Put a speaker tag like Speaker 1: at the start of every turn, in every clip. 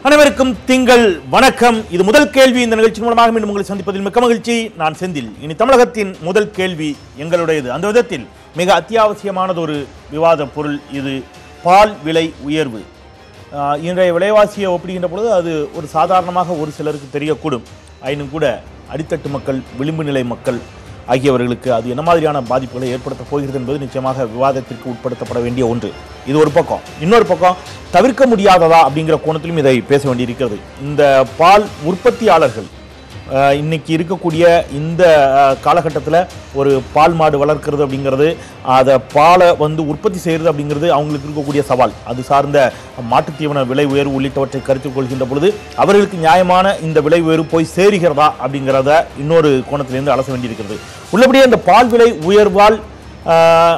Speaker 1: அனைவருக்கும் திங்கள் வணக்கம் இது முதல் கேள்வி இந்த நிகழ்ச்சி மூலமாக மீண்டும் உங்களை சந்திப்பதில் மிக்க மகிழ்ச்சி நான் செந்தில் இனி தமிழகத்தின் முதல் கேள்வி எங்களுடையது அந்த விதத்தில் மிக அத்தியாவசியமானது ஒரு விவாத பொருள் இது பால் விலை உயர்வு ஆஹ், இன்றைய விலைவாசியை ஒப்பிடுகின்ற பொழுது அது ஒரு சாதாரணமாக ஒரு சிலருக்கு தெரியக்கூடும் ஆயினும் கூட அடித்தட்டு மக்கள் விளிம்பு நிலை மக்கள் ஆகியவர்களுக்கு அது என்ன மாதிரியான பாதிப்புகளை ஏற்படுத்தப் போகிறது என்பது நிச்சயமாக விவாதத்திற்கு உட்படுத்தப்பட வேண்டிய ஒன்று இது ஒரு பக்கம் இன்னொரு பக்கம் தவிர்க்க முடியாததா அப்படிங்கிற கோணத்திலும் இதை பேச வேண்டியிருக்கிறது இந்த பால் உற்பத்தியாளர்கள் அஹ், இன்னைக்கு இருக்கக்கூடிய இந்த காலகட்டத்தில் ஒரு பால் மாடு வளர்க்கிறது அப்படிங்கிறது அதை பாலை வந்து உற்பத்தி செய்கிறது அப்படிங்கிறது அவங்களுக்கு இருக்கக்கூடிய சவால் அது சார்ந்த மாட்டுத் தீவன விலை உயர்வு உள்ளிட்டவற்றை கருத்தில் கொள்கின்ற பொழுது அவர்களுக்கு நியாயமான இந்த விலை உயர்வு போய் சேருகிறதா அப்படிங்கிறத இன்னொரு கோணத்திலிருந்து அலச வேண்டியிருக்கிறது உள்ளபடியே இந்த பால் விலை உயர்வால் அஹ்,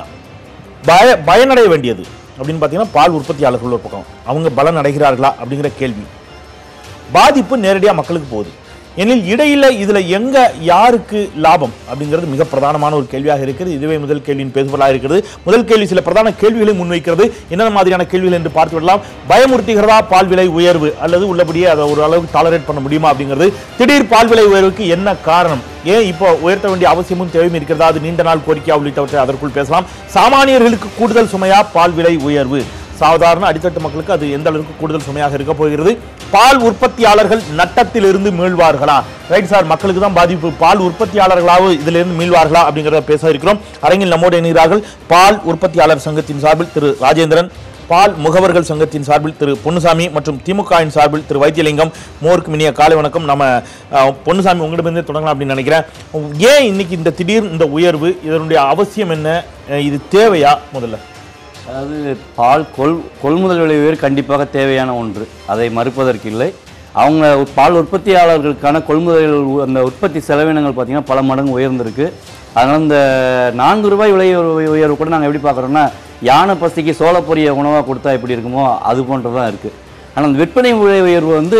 Speaker 1: பய பயனடைய வேண்டியது அப்படின்னு பார்த்தீங்கன்னா பால் உற்பத்தியாளர்கள் ஒரு பக்கம் அவங்க பலன் அடைகிறார்களா அப்படிங்கிற கேள்வி பாதிப்பு நேரடியாக மக்களுக்கு போகுது எனில் இடையில இதுல எங்க யாருக்கு லாபம் அப்படிங்கிறது மிக பிரதானமான ஒரு கேள்வியாக இருக்கிறது இதுவே முதல் கேள்வியின் பேசுபொருளாக இருக்கிறது முதல் கேள்வி சில பிரதான கேள்விகளை முன்வைக்கிறது என்ன மாதிரியான கேள்விகள் என்று பார்த்து விடலாம் பயமுறுத்துகிறதா பால் விலை உயர்வு அல்லது உள்ளபடியே அதை ஒரு அளவுக்கு டாலரேட் பண்ண முடியுமா அப்படிங்கிறது திடீர் பால் விலை உயர்வுக்கு என்ன காரணம் ஏன் இப்போ உயர்த்த வேண்டிய அவசியமும் தேவையும் இருக்கிறதா அது நீண்ட நாள் கோரிக்கையா உள்ளிட்டவற்றை அதற்குள் பேசலாம் சாமானியர்களுக்கு கூடுதல் சுமையா பால் விலை உயர்வு சாதாரண அடித்தட்டு மக்களுக்கு அது எந்த அளவுக்கு கூடுதல் சுமையாக இருக்க போகிறது பால் உற்பத்தியாளர்கள் நட்டத்திலிருந்து மீள்வார்களா ரைட் சார் மக்களுக்கு தான் பாதிப்பு பால் உற்பத்தியாளர்களாக இதிலிருந்து மீள்வார்களா அப்படிங்கிறத பேச இருக்கிறோம் அரங்கில் நம்மோடு இணைகிறார்கள் பால் உற்பத்தியாளர் சங்கத்தின் சார்பில் திரு ராஜேந்திரன் பால் முகவர்கள் சங்கத்தின் சார்பில் திரு பொன்னுசாமி மற்றும் திமுகவின் சார்பில் திரு வைத்தியலிங்கம் மோருக்கு மினிய காலை வணக்கம் நம்ம அஹ், பொன்னுசாமி உங்களிடமிருந்தே தொடங்கலாம் அப்படின்னு நினைக்கிறேன் ஏன் இன்னைக்கு இந்த திடீர் இந்த உயர்வு இதனுடைய அவசியம் என்ன அஹ், இது தேவையா முதல்ல
Speaker 2: அதாவது பால் கொள் கொள்முதல் விலை உயர்வு கண்டிப்பாக தேவையான ஒன்று அதை மறுப்பதற்கு இல்லை அவங்க பால் உற்பத்தியாளர்களுக்கான கொள்முதல் உ- அந்த உற்பத்தி செலவினங்கள் பார்த்தீங்கன்னா பல மடங்கு உயர்ந்திருக்கு அதனால் இந்த நான்கு ரூபாய் விலை உயர்வு உயர்வு கூட நாங்கள் எப்படி பார்க்குறோன்னா யானை பசிக்கு சோளப்பொரிய உணவாக கொடுத்தா எப்படி இருக்குமோ அது போன்று தான் இருக்குது ஆனால் அந்த விற்பனை விலை உயர்வு வந்து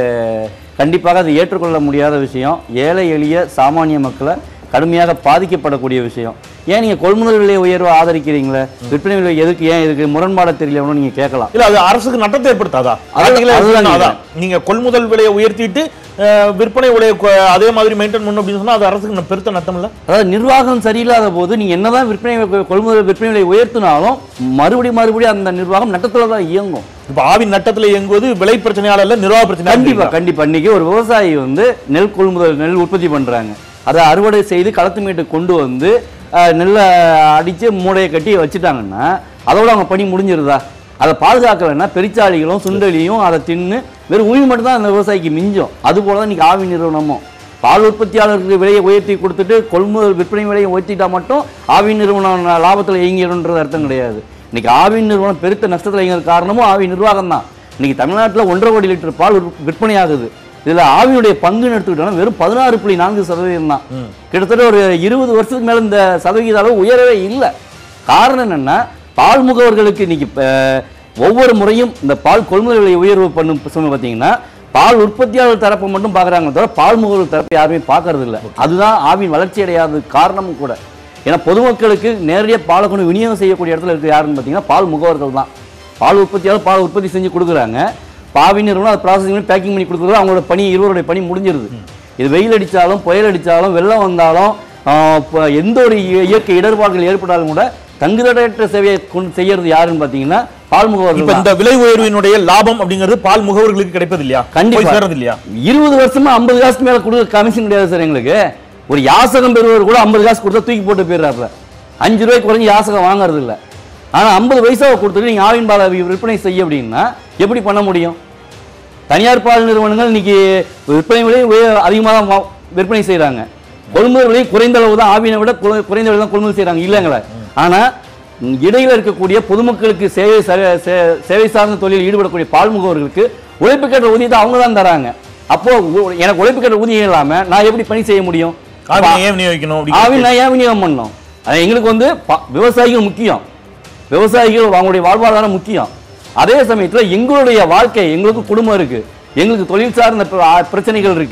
Speaker 2: கண்டிப்பாக அது ஏற்றுக்கொள்ள முடியாத விஷயம் ஏழை எளிய சாமானிய மக்களை கடுமையாக பாதிக்கப்படக்கூடிய விஷயம் ஏன் நீங்கள் கொள்முதல் விலை உயர்வை ஆதரிக்கிறீங்களே விற்பனை விலை எதுக்கு ஏன் இதுக்கு முரண்பாட தெரியலன்னு நீங்கள் கேட்கலாம்
Speaker 1: இல்ல அது அரசுக்கு நட்டத்தை ஏற்படுத்தாதா
Speaker 2: அது-
Speaker 1: அதுல
Speaker 2: அதுதான்
Speaker 1: சொன்னா அதான். நீங்க கொள்முதல் விலையை உயர்த்திட்டு அஹ், விற்பனை விலையை கொ- அதே மாதிரி மெயின்டைன் பண்ணும் அப்படின்னு சொன்னா அது அரசுக்கு ந- பெருத்த நட்டம் இல்ல
Speaker 2: அதாவது நிர்வாகம் சரியில்லாத போது நீங்கள் என்னதான் விற்பனை வி- கொள்முதல் விற்பனை விலை உயர்த்தினாலும் மறுபடியும் மறுபடியும் அந்த நிர்வாகம் நட்டத்தில் தான் இயங்கும்
Speaker 1: இப்ப ஆவின் நட்டத்துல இயங்குவது விலை பிரச்சனையால இல்ல நிர்வாக பிரச்சனை
Speaker 2: கண்டிப்பா கண்டிப்பா இன்னைக்கு ஒரு விவசாயி வந்து நெல் கொள்முதல் நெல் உற்பத்தி பண்றாங்க அதை அறுவடை செய்து களத்து மீட்டு கொண்டு வந்து அஹ், நெல்லை அடிச்சு மூடையை கட்டி வச்சுட்டாங்கன்னா அதோட அவங்க பணி முடிஞ்சிருதா அதை பாதுகாக்கலைன்னா பெருச்சாளிகளும் சுண்டலியும் அதை தின்னு வெறும் உயிர் மட்டும் தான் அந்த விவசாயிக்கு மிஞ்சும் அது போல தான் இன்னைக்கு ஆவி நிறுவனமும் பால் உற்பத்தியாளருக்கு விலையை உயர்த்தி கொடுத்துட்டு கொள்முதல் விற்பனை விலையை உயர்த்திட்டா மட்டும் ஆவின் நிறுவனம் லாபத்தில் இயங்கிடும்ன்றது அர்த்தம் கிடையாது இன்னைக்கு ஆவின் நிறுவனம் பெருத்த நஷ்டத்தில் இயங்குற காரணமும் ஆவி நிர்வாகம் தான் இன்னைக்கு தமிழ்நாட்டில் ஒன்றரை கோடி லிட்டர் பால் உற்ப- விற்பனை ஆகுது இதுல ஆவியுடைய பங்குன்னு எடுத்துக்கிட்டோம்னா வெறும் பதினாறு புள்ளி நான்கு சதவீதம் தான் கிட்டத்தட்ட ஒரு இருபது வருஷத்துக்கு மேல இந்த சதவிகித அளவு உயரவே இல்லை காரணம் என்னன்னா பால் முகவர்களுக்கு இன்னைக்கு இப்ப, ஒவ்வொரு முறையும் இந்த பால் கொள்முதல் விலை உயர்வு பண்ணும் சமயம் பார்த்தீங்கன்னா பால் உற்பத்தியாளர் தரப்பை மட்டும் பார்க்குறாங்க தவிர பால் முகவர்கள் தரப்பை யாருமே பார்க்கறது இல்லை அதுதான் ஆவின் வளர்ச்சி அடையாத காரணமும் கூட ஏன்னா பொதுமக்களுக்கு நேரடியாக பாலை கொண்டு விநியோகம் செய்யக்கூடிய இடத்துல இருக்க யாருன்னு பார்த்தீங்கன்னா பால் முகவர்கள் தான் பால் உற்பத்தியாளர் பால் உற்பத்தி செஞ்சு கொடுக்குறாங்க பாவி நிறுவனம் அதை ப்ராசஸிங் பண்ணி பேக்கிங் பண்ணி கொடுக்குறது அவங்களோட பணி இருவருடைய பணி முடிஞ்சிருது இது வெயில் அடித்தாலும் புயல் அடித்தாலும் வெள்ளம் வந்தாலும் ஆஹ், இப்ப எந்த ஒரு இய- இயற்கை இடர்பாடுகள் ஏற்பட்டாலும் கூட தங்குதடையற்ற சேவையை கொண்டு செய்யறது யாருன்னு பார்த்தீங்கன்னா பால்
Speaker 1: இப்ப
Speaker 2: முகவர்கள் தான்.
Speaker 1: இந்த விலை உயர்வினுடைய லாபம் அப்படிங்கிறது பால் முகவர்களுக்கு கிடைப்பது இல்லையா
Speaker 2: கண்டிப்பா.
Speaker 1: போய் சேர்றது இல்லையா
Speaker 2: இருபது வருஷமா ஐம்பது காசுக்கு மேல கொடுக்க கமிஷன் கிடையாது சார் எங்களுக்கு ஒரு யாசகம் பெறுவர் கூட ஐம்பது காசு கொடுத்தா தூக்கி போட்டு போயிடுறாப்ல அஞ்சு ரூபாய்க்கு குறைஞ்சு யாசகம் வாங்குறது இல்ல ஆனா ஐம்பது பைசாவை கொடுத்துட்டு நீங்க ஆவின் பாலை விற்பனை செய்ய அப்படின்னா எப்படி பண்ண முடியும் தனியார் பால் நிறுவனங்கள் இன்னைக்கு விற்பனை விலை அதிகமாக தான் வா- விற்பனை செய்றாங்க கொள்முதல் விலை குறைந்த அளவு தான் ஆவினை விட குறை- குறைந்த விலை தான் கொள்முதல் செய்றாங்க இல்லைங்களா ஆனா ம், இடையில இருக்கக்கூடிய பொதுமக்களுக்கு சேவை ச- சே- சேவை சார்ந்த தொழிலில் ஈடுபடக்கூடிய பால் முகவர்களுக்கு உழைப்புக்கேற்ற ஊதியத்தை அவங்க தான் தராங்க அப்போ உ- எனக்கு உழைப்புக்கேற்ற ஊதியம் இல்லாம நான் எப்படி பணி செய்ய முடியும்
Speaker 1: ஆவினை ஏன் விநியோகிக்கணும்
Speaker 2: ஆவின்
Speaker 1: அப்படி
Speaker 2: நான் ஏன் விநியோகம் பண்ணோம் அது எங்களுக்கு வந்து ப- விவசாயிகள் முக்கியம் விவசாயிகள் அவங்களுடைய வாழ்வாதாரம் முக்கியம் அதே சமயத்துல எங்களுடைய வாழ்க்கை எங்களுக்கு குடும்பம் இருக்கு எங்களுக்கு தொழில் சார்ந்த பிர- ஆ- பிரச்சனைகள் இருக்கு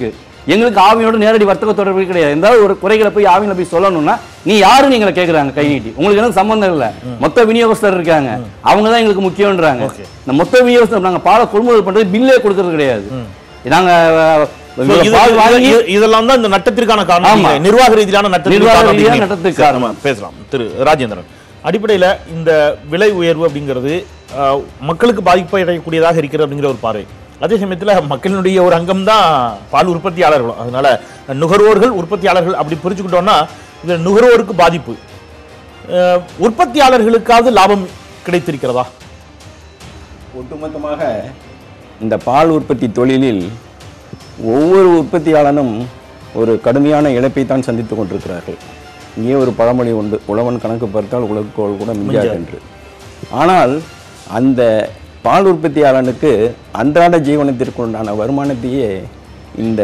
Speaker 2: எங்களுக்கு ஆவியோட நேரடி வர்த்தக தொடர்பு கிடையாது எந்த ஒரு குறைகளை போய் ஆவியில போய் சொல்லணும்னா நீ யாருன்னு எங்களை கேக்குறாங்க கை நீட்டி உங்களுக்கு எனக்கு சம்பந்தம் இல்ல மொத்த விநியோகஸ்தர் இருக்காங்க அவங்க தான் எங்களுக்கு முக்கியம்ன்றாங்க
Speaker 1: Okay.
Speaker 2: இந்த மொத்த விநியோகஸ்தர் நாங்க பாலை கொள்முதல் பண்றது பில்லே கொடுக்கறது கிடையாது நாங்க அஹ்,
Speaker 1: So, இது-
Speaker 2: பால்
Speaker 1: இது-
Speaker 2: வாங்கி
Speaker 1: இது- இதெல்லாம் தான் இந்த நட்டத்திற்கான காரணம்
Speaker 2: ஆமா.
Speaker 1: நீங்க நிர்வாக ரீதியிலான நட்டத்திற்கு
Speaker 2: நிர்வாக
Speaker 1: காரணம்
Speaker 2: ரீதியான
Speaker 1: அப்படிங்கிறீங்க.
Speaker 2: நட்டத்துக்கு
Speaker 1: சரி,
Speaker 2: காரணம்.
Speaker 1: நம்ம பேசலாம் திரு ராஜேந்திரன் அடிப்படையில இந்த விலை உயர்வு அப்படிங்கிறது அஹ், மக்களுக்கு பாதிப்பை அடையக்கூடியதாக இருக்கிறது அப்படிங்கிற ஒரு பார்வை அதே சமயத்துல மக்களினுடைய ஒரு அங்கம் தான் பால் உற்பத்தியாளர்களும் அதனால நுகர்வோர்கள் உற்பத்தியாளர்கள் அப்படி புரிஞ்சுக்கிட்டோம்னா இது நுகர்வோருக்கு பாதிப்பு அஹ், உற்பத்தியாளர்களுக்காவது லாபம் கிடைத்திருக்கிறதா
Speaker 3: ஒட்டுமொத்தமாக இந்த பால் உற்பத்தி தொழிலில் ஒவ்வொரு உற்பத்தியாளனும் ஒரு கடுமையான இழப்பை தான் சந்தித்து கொண்டிருக்கிறார்கள் இங்கே ஒரு பழமொழி உண்டு உழவன் கணக்கு பார்த்தால் உலகக்கோள் கூட மிஞ்சாது என்று ஆனால் அந்த பால் உற்பத்தியாளனுக்கு அன்றாட ஜீவனத்திற்கு உண்டான வருமானத்தையே இந்த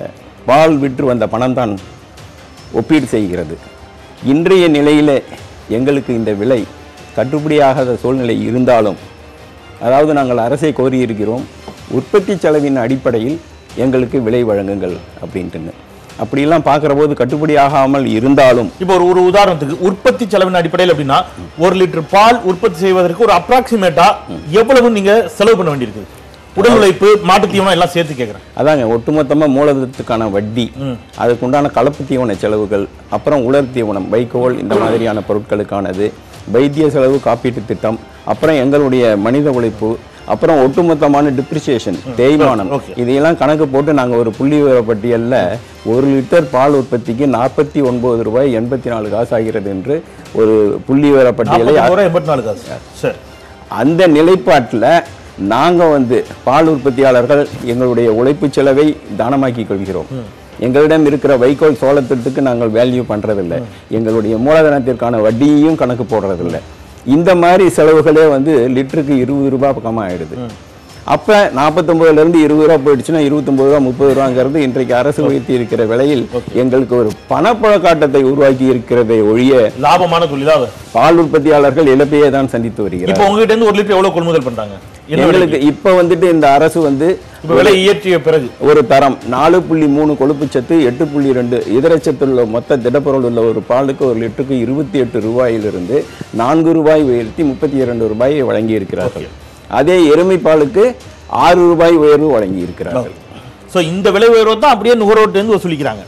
Speaker 3: பால் விற்று வந்த பணம்தான் ஒப்பீடு செய்கிறது இன்றைய நிலையிலே எங்களுக்கு இந்த விலை கட்டுப்படியாகாத சூழ்நிலை இருந்தாலும் அதாவது நாங்கள் அரசை கோரியிருக்கிறோம் உற்பத்தி செலவின் அடிப்படையில் எங்களுக்கு விலை வழங்குங்கள் அப்படின்ட்டுன்னு அப்படியெல்லாம் பார்க்குற போது கட்டுப்படி ஆகாமல் இருந்தாலும்
Speaker 1: இப்போ ஒரு ஒரு உதாரணத்துக்கு உற்பத்தி செலவின் அடிப்படையில் அப்படின்னா ஒரு லிட்டர் பால் உற்பத்தி செய்வதற்கு ஒரு அப்ராக்சிமேட்டா எவ்வளவு நீங்க செலவு பண்ண வேண்டியிருக்குது உடல் உழைப்பு மாட்டுத் தீவனம் எல்லாம் சேர்த்து கேட்குறேன்
Speaker 3: அதாங்க ஒட்டுமொத்தமாக மூலதனத்துக்கான வட்டி அதுக்குண்டான கலப்பு தீவன செலவுகள் அப்புறம் உலர் தீவனம் வைக்கோல் இந்த மாதிரியான பொருட்களுக்கானது வைத்திய செலவு காப்பீட்டு திட்டம் அப்புறம் எங்களுடைய மனித உழைப்பு அப்புறம் ஒட்டுமொத்தமான டிப்ரிசியேஷன் தேய்மானம்
Speaker 1: Okay.
Speaker 3: இதையெல்லாம் கணக்கு போட்டு நாங்கள் ஒரு புள்ளி விவர பட்டியலில் ஒரு லிட்டர் பால் உற்பத்திக்கு நாற்பத்தி ஒன்பது ரூபாய் எண்பத்தி நாலு காசு ஆகிறது என்று ஒரு புள்ளி விவர பட்டியலை
Speaker 1: எண்பத்தி நாலு காசு சரி
Speaker 3: அந்த நிலைப்பாட்டில் நாங்கள் வந்து பால் உற்பத்தியாளர்கள் எங்களுடைய உழைப்பு செலவை தானமாக்கி கொள்கிறோம் எங்களிடம் இருக்கிற வைக்கோல் சோளத்திற்கு நாங்கள் வேல்யூ பண்றதில்ல எங்களுடைய மூலதனத்திற்கான வட்டியையும் கணக்கு போடுறதில்ல இந்த மாதிரி செலவுகளே வந்து லிட்டருக்கு இருபது ரூபாய் பக்கமாக ஆயிடுது அப்ப 49 இருந்து இருபது ரூபா போயிடுச்சுன்னா இருபத்தொன்பது ரூபா முப்பது ரூபாங்கிறது இன்றைக்கு அரசு உயர்த்தி இருக்கிற விலையில் எங்களுக்கு ஒரு பணப்புழக்காட்டத்தை உருவாக்கி இருக்கிறதை ஒழிய
Speaker 1: லாபமான தொழிலா அது
Speaker 3: பால் உற்பத்தியாளர்கள் இழப்பையே தான் சந்தித்து வருகிறார்
Speaker 1: இப்போ உங்ககிட்ட இருந்து ஒரு லிட்டர் எவ்வளவு கொள்முதல் பண்றாங்க என்ன
Speaker 3: எங்களுக்கு
Speaker 1: விலைக்கு?
Speaker 3: இப்ப வந்துட்டு இந்த அரசு வந்து
Speaker 1: இப்ப விலை இயற்றிய பிறகு
Speaker 3: ஒரு தரம் நாலு புள்ளி மூணு கொழுப்புச்சத்து எட்டு புள்ளி ரெண்டு இதரச்சத்து உள்ள மொத்த திடப்பொருள் உள்ள ஒரு பாலுக்கு ஒரு லிட்டருக்கு இருபத்தி எட்டு ரூபாயிலிருந்து நான்கு ரூபாய் உயர்த்தி முப்பத்தி இரண்டு ரூபாயை வழங்கி இருக்கிறார்கள் அதே எருமை பாலுக்கு ஆறு ரூபாய் உயர்வு வழங்கி இருக்கிறார்கள்
Speaker 1: சோ இந்த விலை உயர்வு தான் அப்படியே நுகர்வோர்ட்ட இருந்து வசூலிக்கிறாங்க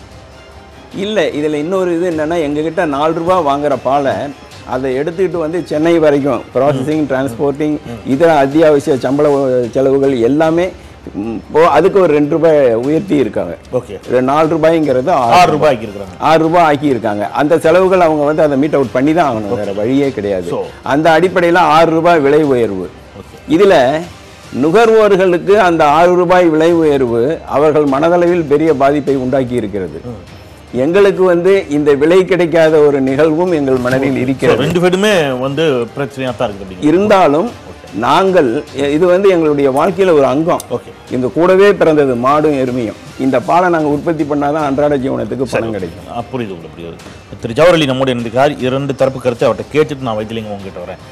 Speaker 3: இல்ல இதுல இன்னொரு இது என்னன்னா எங்ககிட்ட நாலு ரூபாய் வாங்குற பாலை அதை எடுத்துக்கிட்டு வந்து சென்னை வரைக்கும் ப்ராசஸிங் டிரான்ஸ்போர்ட்டிங் இதர அத்தியாவசிய சம்பள செலவுகள் எல்லாமே ம், போ- அதுக்கு ஒரு ரெண்டு ரூபாய் உயர்த்தி இருக்காங்க
Speaker 1: ஓகே
Speaker 3: ஒரு நாலு ரூபாய்ங்கிறது ஆறு
Speaker 1: ஆறு ரூபாய்க்கு இருக்கிறாங்க
Speaker 3: ஆறு ரூபாய் ஆக்கி இருக்காங்க அந்த செலவுகள் அவங்க வந்து அதை மீட் அவுட் பண்ணி தான் ஆகணும் வேற வழியே கிடையாது
Speaker 1: So.
Speaker 3: அந்த அடிப்படையில் ஆறு ரூபாய் விலை உயர்வு இதுல நுகர்வோர்களுக்கு அந்த ஆறு ரூபாய் விலை உயர்வு அவர்கள் மனதளவில் பெரிய பாதிப்பை உண்டாக்கி இருக்கிறது எங்களுக்கு வந்து இந்த விலை கிடைக்காத ஒரு நிகழ்வும் எங்கள் மனதில்
Speaker 1: So,
Speaker 3: இருக்கிறது
Speaker 1: ரெண்டு பேருமே வந்து பிரச்சனையா தான் இருக்கு அப்படிங்க
Speaker 3: இருந்தாலும் நாங்கள் இது வந்து எங்களுடைய வாழ்க்கையில ஒரு அங்கம்
Speaker 1: ஓகே
Speaker 3: எங்க கூடவே பிறந்தது மாடும் எருமையும் இந்த பாலை நாங்க உற்பத்தி பண்ணாதான் அன்றாட ஜீவனத்துக்கு பணம் கிடைக்கும்
Speaker 1: ஆ, புரியுது உங்களுக்கு புரியுது திரு ஜவஹர்லி நம்மோடு இருந்திருக்கார் இரண்டு தரப்பு கருத்தை அவர்கிட்ட கேட்டுட்டு நான் வைத்திலிங்க உங்ககிட்ட வரேன்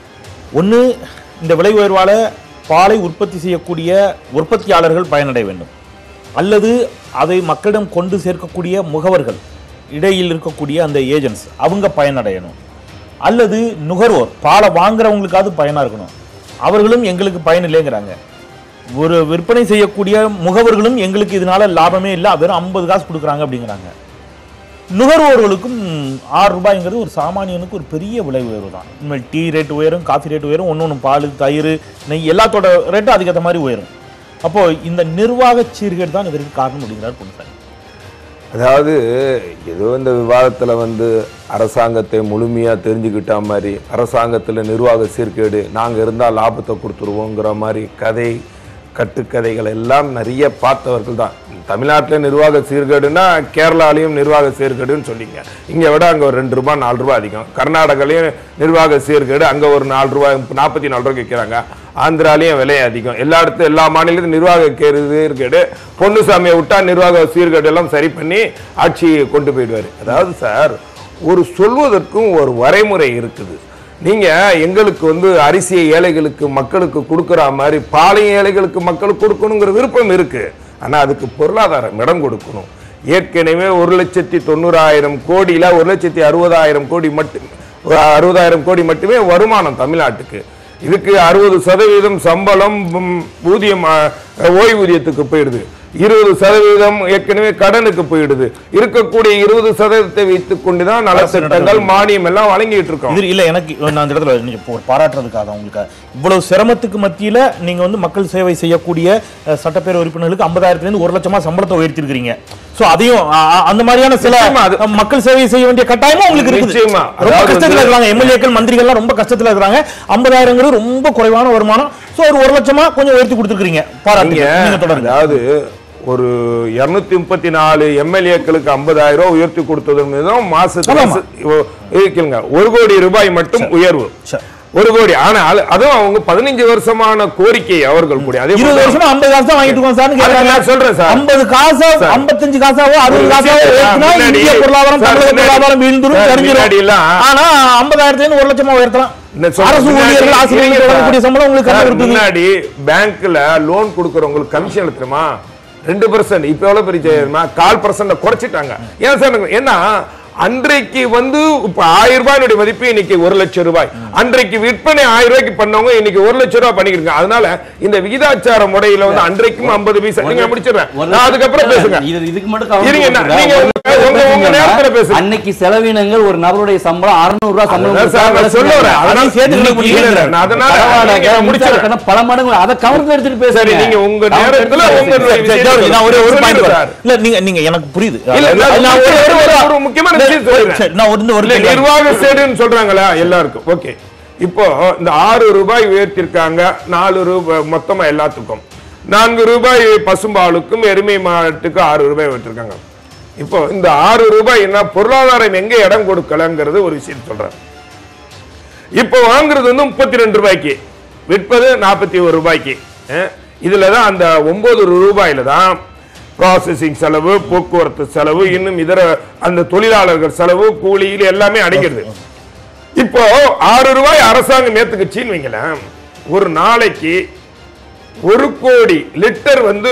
Speaker 1: ஒன்று இந்த விலை உயர்வால பாலை உற்பத்தி செய்யக்கூடிய உற்பத்தியாளர்கள் பயனடைய வேண்டும் அல்லது அதை மக்களிடம் கொண்டு சேர்க்கக்கூடிய முகவர்கள் இடையில் இருக்கக்கூடிய அந்த ஏஜென்ட்ஸ் அவங்க பயனடையணும் அல்லது நுகர்வோர் பாலை வாங்குறவங்களுக்காவது பயனா இருக்கணும் அவர்களும் எங்களுக்கு பயன் இல்லைங்கிறாங்க ஒரு விற்பனை செய்யக்கூடிய முகவர்களும் எங்களுக்கு இதனால லாபமே இல்லை வெறும் ஐம்பது காசு கொடுக்குறாங்க அப்படிங்கிறாங்க நுகர்வோர்களுக்கும் ஆறு ரூபாய்ங்கிறது ஒரு சாமானியனுக்கு ஒரு பெரிய விலை உயர்வு தான் இனிமேல் டீ ரேட் உயரும் காஃபி ரேட் உயரும் ஒன்று ஒன்று பால் தயிர் நெய் எல்லாத்தோட ரேட்டும் அதுக்கேற்ற மாதிரி உயரும் அப்போ இந்த நிர்வாக சீர்கேடு தான் இதற்கு காரணம் அப்படிங்கிறார் பொன்சாமி
Speaker 4: அதாவது ஏதோ இந்த விவாதத்தில் வந்து அரசாங்கத்தை முழுமையாக தெரிஞ்சுக்கிட்ட மாதிரி அரசாங்கத்தில் நிர்வாக சீர்கேடு நாங்கள் இருந்தால் லாபத்தை கொடுத்துருவோங்கிற மாதிரி கதை கட்டுக்கதைகள் எல்லாம் நிறைய பார்த்தவர்கள் தான் தமிழ்நாட்டில் நிர்வாக சீர்கேடுனா கேரளாலையும் நிர்வாக சீர்கேடுன்னு சொன்னீங்க இங்கே விட அங்கே ஒரு ரெண்டு ரூபாய் நாலு ரூபாய் அதிகம் கர்நாடகாலையும் நிர்வாக சீர்கேடு அங்கே ஒரு நாலு ரூபாய் நாற்பத்தி நாலு ரூபாய்க்கு விற்கிறாங்க ஆந்திராலையும் விலை அதிகம் எல்லா இடத்துல எல்லா மாநிலத்திலும் நிர்வாக கேடு சீர்கேடு பொன்னுசாமியை விட்டா நிர்வாக சீர்கேடு எல்லாம் சரி பண்ணி ஆட்சியை கொண்டு போயிடுவார் அதாவது சார் ஒரு சொல்வதற்கும் ஒரு வரைமுறை இருக்குது நீங்க எங்களுக்கு வந்து அரிசியை ஏழைகளுக்கு மக்களுக்கு கொடுக்குற மாதிரி பாலையும் ஏழைகளுக்கு மக்களுக்கு கொடுக்கணுங்கிற விருப்பம் இருக்கு ஆனா அதுக்கு பொருளாதாரம் இடம் கொடுக்கணும் ஏற்கனவே ஒரு லட்சத்தி தொண்ணூறாயிரம் கோடியில ஒரு லட்சத்தி அறுபதாயிரம் கோடி மட்டும் ஒரு அறுபதாயிரம் கோடி மட்டுமே வருமானம் தமிழ்நாட்டுக்கு இதுக்கு அறுபது சதவீதம் சம்பளம் ம், ஊதியம் அ, ஓய்வூதியத்துக்கு போயிடுது இருபது சதவீதம் ஏற்கனவே கடனுக்கு போயிடுது இருக்கக்கூடிய இருபது சதவீதத்தை வைத்துக் கொண்டுதான் நலத்திட்டங்கள் மானியம் எல்லாம் வழங்கிட்டு இருக்கோம்
Speaker 1: இது இல்ல எனக்கு நான் அந்த இடத்துல நீங்க இப்போ ஒரு பாராட்டுறதுக்காக உங்களுக்கு இவ்வளவு சிரமத்துக்கு மத்தியில நீங்க வந்து மக்கள் சேவை செய்யக்கூடிய அஹ், சட்டப்பேரவை உறுப்பினர்களுக்கு ஐம்பதாயிரத்துல இருந்து ஒரு லட்சமா சம்பளத்தை உயர்த்திருக்கிறீங்க சோ அதையும் அ- அ- அந்த மாதிரியான சில
Speaker 4: நிச்சயமா அது-
Speaker 1: அஹ், மக்கள் சேவை செய்ய வேண்டிய கட்டாயமும் உங்களுக்கு இருக்குது
Speaker 4: நிச்சயமா.
Speaker 1: ரொம்ப
Speaker 4: அதாவது
Speaker 1: கஷ்டத்துல
Speaker 4: வந்து-
Speaker 1: இருக்காங்க எம்எல்ஏக்கள் மந்திரிகள்லாம் ரொம்ப கஷ்டத்துல இருக்காங்க ஐம்பதாயிரங்கிறது ரொம்ப குறைவான வருமானம் சோ ஒரு ஒரு லட்சமா கொஞ்சம் உயர்த்தி கொடுத்துருக்கீங்க பாராட்டுங்க
Speaker 4: நீங்க
Speaker 1: நீங்க தொடருங்க
Speaker 4: அதாவது ஒரு இருநூத்தி முப்பத்தி நாலு எம்எல்ஏக்களுக்கு ஐம்பதாயிரம் ரூபாய் உயர்த்தி கொடுத்ததன் மீதும் மாசத்துக்கு
Speaker 1: ஆமாமா.
Speaker 4: ஓ, இருக்குங்க ஒரு கோடி ரூபாய் மட்டும் உயர்வு
Speaker 1: சரி.
Speaker 4: ஒரு கோடி ஆனால் அதுவும் அவங்க பதினஞ்சு வருஷமான கோரிக்கை அவர்கள் கூட அதே
Speaker 1: இருபது
Speaker 4: போல-
Speaker 1: வருஷமா ஐம்பது காசு தான் வாங்கிட்டு இருக்கோம் சார்னு
Speaker 4: அதுக்கு
Speaker 1: கேட்கறாங்க
Speaker 4: நான் சொல்றேன் சார்.
Speaker 1: ஐம்பது காசா
Speaker 4: சார்.
Speaker 1: ஐம்பத்தஞ்சு காசாவோ அறுபது
Speaker 4: ஒரு
Speaker 1: காசாவோ
Speaker 4: விஷயத்தை
Speaker 1: உயர்த்தினா
Speaker 4: முன்னாடி-
Speaker 1: இந்திய பொருளாதாரம்
Speaker 4: சார்,
Speaker 1: தமிழக
Speaker 4: முன்னாடி-
Speaker 1: பொருளாதாரம் வீழ்ந்துரும்
Speaker 4: சார்,
Speaker 1: தெரிஞ்சிடும்
Speaker 4: முன்னாடி எல்லாம்
Speaker 1: ஆனா ஐம்பதாயிரத்துல இருந்து ஒரு லட்சமா உயர்த்தலாம்
Speaker 4: இந்த சொல்ற
Speaker 1: அரசு
Speaker 4: முன்னாடி-
Speaker 1: ஊழியர்கள் ஆசிரியர்கள்
Speaker 4: இருங்க
Speaker 1: வழங்கக்கூடிய
Speaker 4: சார்.
Speaker 1: சம்பளம் உங்களுக்கு
Speaker 4: சார்,
Speaker 1: கண்ணு இருக்குது
Speaker 4: முன்னாடி பேங்க்ல லோன் கொடுக்கறவங்களுக்கு கமிஷன் தெரியுமா ரெண்டு பர்சன்ட் இப்ப எவ்வளவு பெரிய தெரியுமா கால் பர்சன்ட் குறைச்சிட்டாங்க ஏன் சார் எனக்கு- ஏன்னா அன்றைக்கு வந்து இப்ப ஆயிரம் ரூபாய் மதிப்பு இன்னைக்கு ஒரு லட்சம் ரூபாய் அன்றைக்கு விற்பனை ஆயிரம் ரூபாய்க்கு பண்ணவங்க இன்னைக்கு ஒரு லட்சம் ரூபாய் பண்ணிருக்காங்க அதனால இந்த விகிதாச்சார முறையில வந்து அன்றைக்கும் ஐம்பது பைசா நீங்க முடிச்சிடுறேன்
Speaker 2: ஒரு
Speaker 4: நான் அதுக்கப்புறம் பேசுங்க
Speaker 2: இது இதுக்கு மட்டும்
Speaker 4: இருங்க,
Speaker 2: கவனம்
Speaker 4: நான்- நீங்க
Speaker 2: கொடுங்க.
Speaker 4: உங்க- உங்க- உங்க நேரத்துல பேசுங்க.
Speaker 2: அன்னைக்கு செலவினங்கள் ஒரு நபருடைய சம்பளம் 600 ரூபாய் சம்பளம்
Speaker 4: அதான் சார், நான் சொல்ல வரேன். அதனால
Speaker 2: அதையும் சேர்த்து
Speaker 4: இன்னைக்கு
Speaker 2: நீங்க
Speaker 4: இல்ல, இல்ல, நான் அதனால
Speaker 2: பரவாயில்ல,
Speaker 4: நீங்க
Speaker 2: மின்சார
Speaker 4: முடிச்சிடுறேன்.
Speaker 2: கட்டணம் பல மடங்கு அதை கவனத்துல எடுத்துட்டு பேசுங்க
Speaker 4: சரி, நீங்க உங்க
Speaker 2: கவனத்துல
Speaker 4: நேரத்துல
Speaker 2: எடுத்துட்டு
Speaker 4: உங்க
Speaker 2: பேசுங்க.
Speaker 1: சரி, சரி, நான் ஒரே ஒரு பாயிண்ட்
Speaker 4: சொல்லிடுறேன்
Speaker 1: வரேன். இல்ல நீங்க நீங்க எனக்கு புரியுது
Speaker 4: இல்ல,
Speaker 1: அதாவது
Speaker 4: நான்
Speaker 1: நான் ஒரு-
Speaker 4: ஒரு-
Speaker 1: ஒரு-
Speaker 4: ஒரு முக்கியமான
Speaker 1: இல்ல,
Speaker 4: விஷயம் சொல்றேன்.
Speaker 1: சரி, நான் ஒரு ஒரு
Speaker 4: இல்ல,
Speaker 1: கேள்வி.
Speaker 4: நிர்வாக சேடுன்னு சொல்றாங்களா எல்லாருக்கும் ஓகே இப்போ இந்த ஆறு ரூபாய் உயர்த்திருக்காங்க நாலு ரூபாய் மொத்தமா எல்லாத்துக்கும் நான்கு ரூபாய் பசும்பாலுக்கும் எருமை மாட்டுக்கு ஆறு ரூபாய் உயர்த்திருக்காங்க இப்போ இந்த ஆறு ரூபாய் என்ன பொருளாதாரம் எங்க இடம் கொடுக்கலங்கிறது ஒரு விஷயம் சொல்றேன் இப்போ வாங்குறது வந்து முப்பத்தி ரெண்டு ரூபாய்க்கு விற்பது நாற்பத்தி ஒரு ரூபாய்க்கு அஹ், இதுல தான் அந்த ஒன்பது ரூபாயில தான் ப்ராசஸிங் செலவு போக்குவரத்து செலவு இன்னும் இதர அந்த தொழிலாளர்கள் செலவு கூலி இது எல்லாமே அடங்கிடுது இப்போ ஆறு ரூபாய் அரசாங்கம் ஏத்துக்குச்சின்னு வைங்களேன் ஒரு நாளைக்கு ஒரு கோடி லிட்டர் வந்து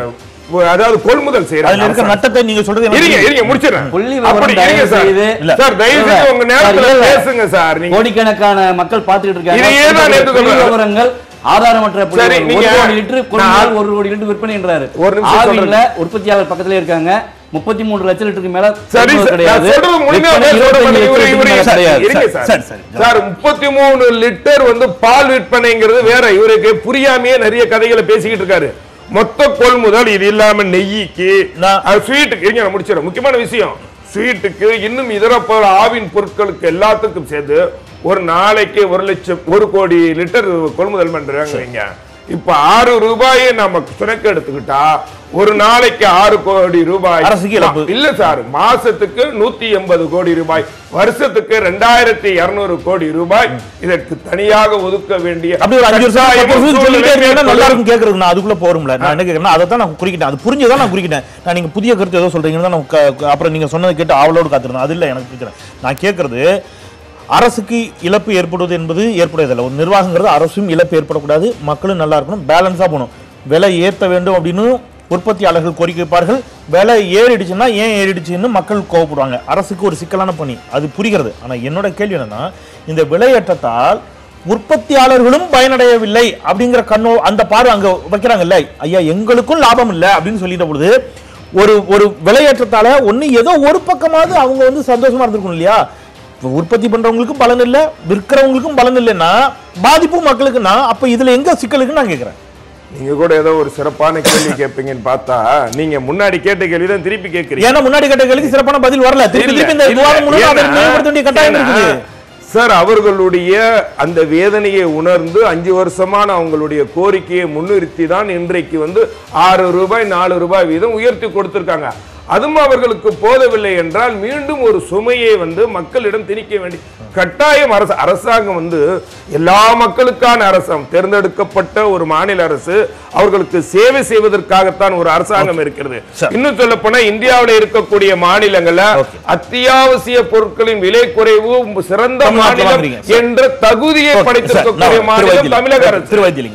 Speaker 4: அதாவது கொள்முதல்
Speaker 1: அதுல இருக்க
Speaker 4: செய்யறாங்க
Speaker 1: நட்டத்தை நீங்க சொல்றது எனக்கு
Speaker 4: இருங்க
Speaker 1: புரியுது.
Speaker 4: இருங்க முடிச்சிடுறேன்
Speaker 2: புள்ளி
Speaker 4: அப்படி
Speaker 2: விவரம்
Speaker 4: இருங்க
Speaker 2: தயவு
Speaker 4: சார்
Speaker 2: செய்து
Speaker 1: இல்ல.
Speaker 4: சார் தயவு
Speaker 2: இல்ல.
Speaker 4: செய்து உங்க நேரத்துல
Speaker 2: சார், இல்ல.
Speaker 4: பேசுங்க சார் நீங்க
Speaker 2: கோடிக்கணக்கான மக்கள் பார்த்துட்டு இருக்காங்க
Speaker 4: இதையே நான் நேத்து
Speaker 2: புள்ளி
Speaker 4: சொல்றேன்.
Speaker 2: விவரங்கள் ஆதாரமற்ற புள்ளி
Speaker 4: சரி,
Speaker 2: விவரம்.
Speaker 4: நீங்க-
Speaker 2: ஒரு கோடி லிட்டர் கொள்முதல்
Speaker 4: நான்
Speaker 2: ஒரு கோடி லிட்டர் விற்பனைன்றாரு
Speaker 4: ஒரு நிமிஷம்
Speaker 2: ஆவின்ல
Speaker 4: சொல்றேன்.
Speaker 2: உற்பத்தியாளர் பக்கத்துல இருக்காங்க முப்பத்தி மூணு லட்சம் லிட்டருக்கு மேல
Speaker 4: சரி
Speaker 2: கொள்முதல்
Speaker 4: சார், நான்
Speaker 2: கிடையாது
Speaker 4: சொல்றது முழுமையா
Speaker 2: விற்பனை
Speaker 4: சொல்றேன்.
Speaker 2: 25
Speaker 4: இவரு-
Speaker 2: லட்சம்
Speaker 4: இவரு-
Speaker 2: லிட்டருக்கு மேல கிடையாது
Speaker 4: இருங்க
Speaker 1: சரி,
Speaker 4: சார்.
Speaker 1: சரி.
Speaker 4: சார் முப்பத்தி மூணு லிட்டர் வந்து பால் விற்பனைங்கிறது வேற இவருக்கு புரியாமையே நிறைய கதைகளை பேசிக்கிட்டு இருக்காரு மொத்த கொள்முதல் இது இல்லாம நெய்யிக்கு
Speaker 1: நான்-
Speaker 4: ஸ்வீட்டுக்கு இருங்க நான் முடிச்சிடறேன் முக்கியமான விஷயம் ஸ்வீட்டுக்கு இன்னும் இதர பொருள் ஆவின் பொருட்களுக்கு எல்லாத்துக்கும் சேர்த்து ஒரு நாளைக்கு ஒரு லட்சம் ஒரு கோடி லிட்டர் கொள்முதல் பண்றாங்க வைங்க. இப்ப ஆறு ரூபாயை நம்ம சுணக்க எடுத்துக்கிட்டா ஒரு நாளைக்கு ஆறு கோடி ரூபாய்
Speaker 1: அரசுக்கு இழப்பு.
Speaker 4: இல்ல சார் மாசத்துக்கு நூத்தி எண்பது கோடி ரூபாய் வருஷத்துக்கு ரெண்டாயிரத்தி இருநூறு கோடி ரூபாய் இதற்கு தனியாக ஒதுக்க வேண்டிய
Speaker 1: அப்படி ஒரு அஞ்சு வருஷம் பத்து வருஷம்
Speaker 4: கட்டாயம்
Speaker 1: சொல்லிட்டே இருக்கீங்கன்னா நல்லா
Speaker 4: சூழ்நிலை
Speaker 1: இருக்கும் கேட்கறது நான் அதுக்குள்ள போறோம்ல நான் என்ன கேட்கறேன்னா அதை தான் நான் குறிக்கிட்டேன் அது புரிஞ்சதான் நான் குறிக்கிட்டேன் நான் நீங்க புதிய கருத்து ஏதோ சொல்றீங்கன்னு தான் நான் க- க- அப்புறம் நீங்க சொன்னதை கேட்டு ஆவலோடு காத்திருந்தேன் அது இல்லை எனக்கு பிரச்சனை நான் கேட்கறது அரசுக்கு இழப்பு ஏற்படுவது என்பது ஏற்படுவதில்லை ஒரு நிர்வாகங்கிறது அரசும் இழப்பு ஏற்படக்கூடாது மக்களும் நல்லா இருக்கணும் பேலன்ஸாக போகணும் விலை ஏற்ற வேண்டும் அப்படின்னு உற்பத்தியாளர்கள் கோரிக்கை வைப்பார்கள் விலை ஏறிடுச்சுன்னா ஏன் ஏறிடுச்சுன்னு மக்கள் கோவப்படுவாங்க அரசுக்கு ஒரு சிக்கலான பணி அது புரிகிறது ஆனால் என்னோட கேள்வி என்னன்னா இந்த விலையேற்றத்தால் உற்பத்தியாளர்களும் பயனடையவில்லை அப்படிங்கிற கண்ணோ அந்த பார்வை அங்க வைக்கிறாங்கல்ல ஐயா எங்களுக்கும் லாபம் இல்லை அப்படின்னு சொல்லிட்ட பொழுது ஒரு ஒரு விலையேற்றத்தால ஒண்ணு ஏதோ ஒரு பக்கமாவது அவங்க வந்து சந்தோஷமா இருந்திருக்கணும் இல்லையா இப்ப உற்பத்தி பண்றவங்களுக்கும் பலன் இல்லை விற்கிறவங்களுக்கும் பலன் இல்லைன்னா பாதிப்பு மக்களுக்குன்னா அப்ப இதுல எங்க சிக்கலுக்குன்னு நான் கேட்கிறேன்
Speaker 4: நீங்க கூட ஏதோ ஒரு சிறப்பான கேள்வி கேட்பீங்கன்னு பார்த்தா நீங்க முன்னாடி கேட்ட கேள்வி தான் திருப்பி கேட்கறீங்க
Speaker 1: ஏன்னா முன்னாடி கேட்ட கேள்விக்கு சிறப்பான பதில் வரல திருப்பி திருப்பி இந்த விவாதம் முழுவதும் அதை மேம்படுத்த வேண்டிய கட்டாயம் இருக்குது
Speaker 4: சார் அவர்களுடைய அந்த வேதனையை உணர்ந்து அஞ்சு வருஷமான அவங்களுடைய கோரிக்கையை முன்னிறுத்தி தான் இன்றைக்கு வந்து ஆறு ரூபாய் நாலு ரூபாய் வீதம் உயர்த்தி கொடுத்திருக்காங்க அதுவும் அவர்களுக்கு போதவில்லை என்றால் மீண்டும் ஒரு சுமையை வந்து மக்களிடம் திணிக்க வேண்டி கட்டாயம் அரசு அரசாங்கம் வந்து எல்லா மக்களுக்கான அரசாங்கம் தேர்ந்தெடுக்கப்பட்ட ஒரு மாநில அரசு அவர்களுக்கு சேவை செய்வதற்காகத்தான் ஒரு அரசாங்கம் இருக்கிறது
Speaker 1: சரி.
Speaker 4: இன்னும் சொல்ல போனா இந்தியாவில் இருக்கக்கூடிய மாநிலங்கள்ல அத்தியாவசிய பொருட்களின் விலை குறைவு சிறந்த
Speaker 1: தமிழ்நாட்டுல
Speaker 4: மாநிலம்
Speaker 1: வாங்குறீங்க. சரி.
Speaker 4: என்ற தகுதியை
Speaker 1: சார்,
Speaker 4: படைத்திருக்கக்கூடிய
Speaker 1: நான்
Speaker 4: மாநிலம்
Speaker 1: திருவைத்தியலிங்கம்.
Speaker 4: தமிழக அரசு
Speaker 1: திருவைத்தியலிங்கம்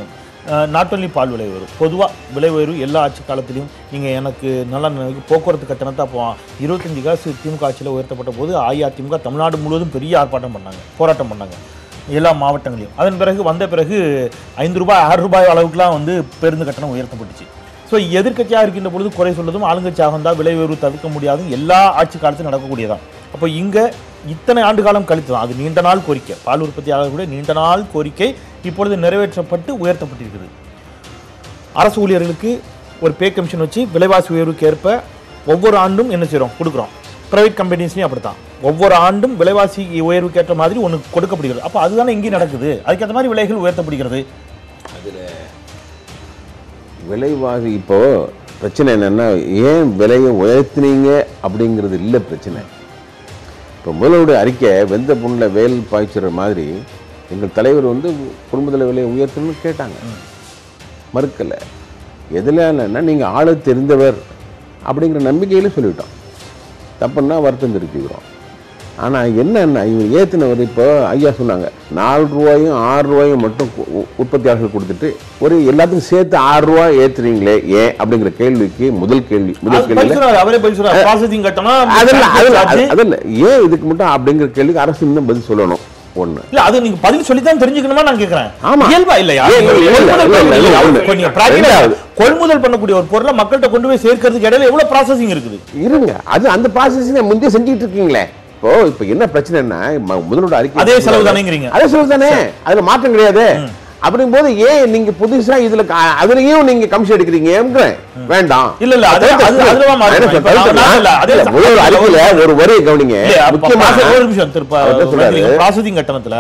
Speaker 1: நாட் ஒன்லி பால் விலை உயர்வு பொதுவாக விலை உயர்வு எல்லா ஆட்சி காலத்திலையும் நீங்கள் எனக்கு நல்லா நினைவு போக்குவரத்து கட்டணத்தை அப்போ இருபத்தஞ்சு காசு திமுக ஆட்சியில் உயர்த்தப்பட்ட போது அஇஅதிமுக தமிழ்நாடு முழுவதும் பெரிய ஆர்ப்பாட்டம் பண்ணாங்க போராட்டம் பண்ணாங்க எல்லா மாவட்டங்களையும் அதன் பிறகு வந்த பிறகு ஐந்து ரூபாய் ஆறு ரூபாய் அளவுக்குலாம் வந்து பேருந்து கட்டணம் உயர்த்தப்பட்டுச்சு ஸோ எதிர்க்கட்சியாக இருக்கின்ற பொழுது குறை சொல்வதும் ஆளுங்கட்சியாக இருந்தால் விலை உயர்வு தவிர்க்க முடியாதும் எல்லா ஆட்சி காலத்திலும் நடக்கக்கூடியதான் அப்போ இங்கே இத்தனை ஆண்டு காலம் கழித்து தான் அது நீண்ட நாள் கோரிக்கை பால் உற்பத்தியாளர்களுடைய நீண்ட நாள் கோரிக்கை இப்பொழுது நிறைவேற்றப்பட்டு உயர்த்தப்பட்டிருக்கிறது அரசு ஊழியர்களுக்கு ஒரு பே கமிஷன் வச்சு விலைவாசி உயர்வுக்கு ஏற்ப ஒவ்வொரு ஆண்டும் என்ன செய்கிறோம் கொடுக்குறோம் ப்ரைவேட் கம்பெனிஸ்லையும் அப்படித்தான் ஒவ்வொரு ஆண்டும் விலைவாசி உயர்வுக்கு ஏற்ற மாதிரி ஒன்று கொடுக்கப்படுகிறது அப்போ அதுதானே இங்கேயும் நடக்குது அதுக்கேற்ற மாதிரி விலைகள் உயர்த்தப்படுகிறது
Speaker 5: விலைவாசி இப்போ பிரச்சனை என்னன்னா ஏன் விலையை உயர்த்தினீங்க அப்படிங்கிறது இல்லை பிரச்சனை இப்போ முதல்வருடைய அறிக்கை வெந்த புண்ணில் வேல் பாய்ச்சுற மாதிரி எங்கள் தலைவர் வந்து குடும்பத்தில் விலையை உயர்த்தணும்னு கேட்டாங்க மறுக்கலை எதுலன்னா நீங்கள் ஆளு தெரிந்தவர் அப்படிங்கிற நம்பிக்கையில சொல்லிட்டோம் தப்புன்னா வருத்தம் தெரிவிக்கிறோம் ஆனால் என்னன்னா இவங்க ஏற்றினவர் இப்போ ஐயா சொன்னாங்க நாலு ரூபாயும் ஆறு ரூபாயும் மட்டும் கு- உ- உற்பத்தியாளர்கள் கொடுத்துட்டு ஒரு எல்லாத்துக்கும் சேர்த்து ஆறு ரூபாய் ஏற்றுறீங்களே ஏன் அப்படிங்கிற கேள்விக்கு முதல் கேள்வி முதல்
Speaker 1: அது பதில்
Speaker 5: கேள்வி
Speaker 1: சொல்றாரு, அவரே பதில் சொல்றாரு ப்ராசஸிங் கட்டணம்
Speaker 5: அதில் அதில்
Speaker 1: charge.
Speaker 5: அதில் ஏன் இதுக்கு மட்டும் அப்படிங்கிற கேள்விக்கு அரசு இன்னும் பதில் சொல்லணும் ஒன்று
Speaker 1: இல்ல அது நீங்க பதில் சொல்லி தான் தெரிஞ்சுக்கணுமா நான் கேக்குறேன்
Speaker 5: ஆமா.
Speaker 1: இயல்பா இல்லையா
Speaker 5: இல்ல,
Speaker 1: நீங்க
Speaker 5: இல்ல, இல்ல,
Speaker 1: கொள்முதல்
Speaker 5: இல்ல, இல்ல,
Speaker 1: பண்ணக்கூடிய-
Speaker 5: இல்ல,
Speaker 1: இப்ப நீங்க practical ஆ
Speaker 5: ரெண்டாவது.
Speaker 1: கொள்முதல் பண்ணக்கூடிய ஒரு பொருளை மக்கள்கிட்ட கொண்டு போய் சேர்க்கறதுக்கு இடையில எவ்வளவு ப்ராசஸிங் இருக்குது
Speaker 5: இருங்க அது அந்த ப்ராசஸ் முந்தைய செஞ்சுட்டு இருக்கீங்களே இப்போ இப்போ என்ன பிரச்சனைன்னா ம- முதலோட அறிக்கை
Speaker 1: அதே செலவு தானேங்கிறீங்க.
Speaker 5: அதே செலவு தானே அதுல மாற்றம் கிடையாது அப்படிங்கும் போது ஏன் நீங்க புதுசா இதுல க- அதுலயும் நீங்க கமிஷன் எடுக்கிறீங்க வேண்டாம்
Speaker 1: இல்ல, இல்ல, அது- அது- அதுலவா மாறும்.
Speaker 5: என்ன
Speaker 1: இப்ப நான்
Speaker 5: சொல்றேன்?
Speaker 1: இல்ல, அதே
Speaker 5: இல்ல, முதல்வர் அறிக்கையில ஒரு வரியை கவனிங்க
Speaker 1: இல்லையா, அப்ப
Speaker 5: முக்கியமா
Speaker 1: process- ஒரு நிமிஷம் திருப்ப
Speaker 5: அவர் என்ன சொல்றாரு?
Speaker 1: ப்ராசஸிங் கட்டணத்துல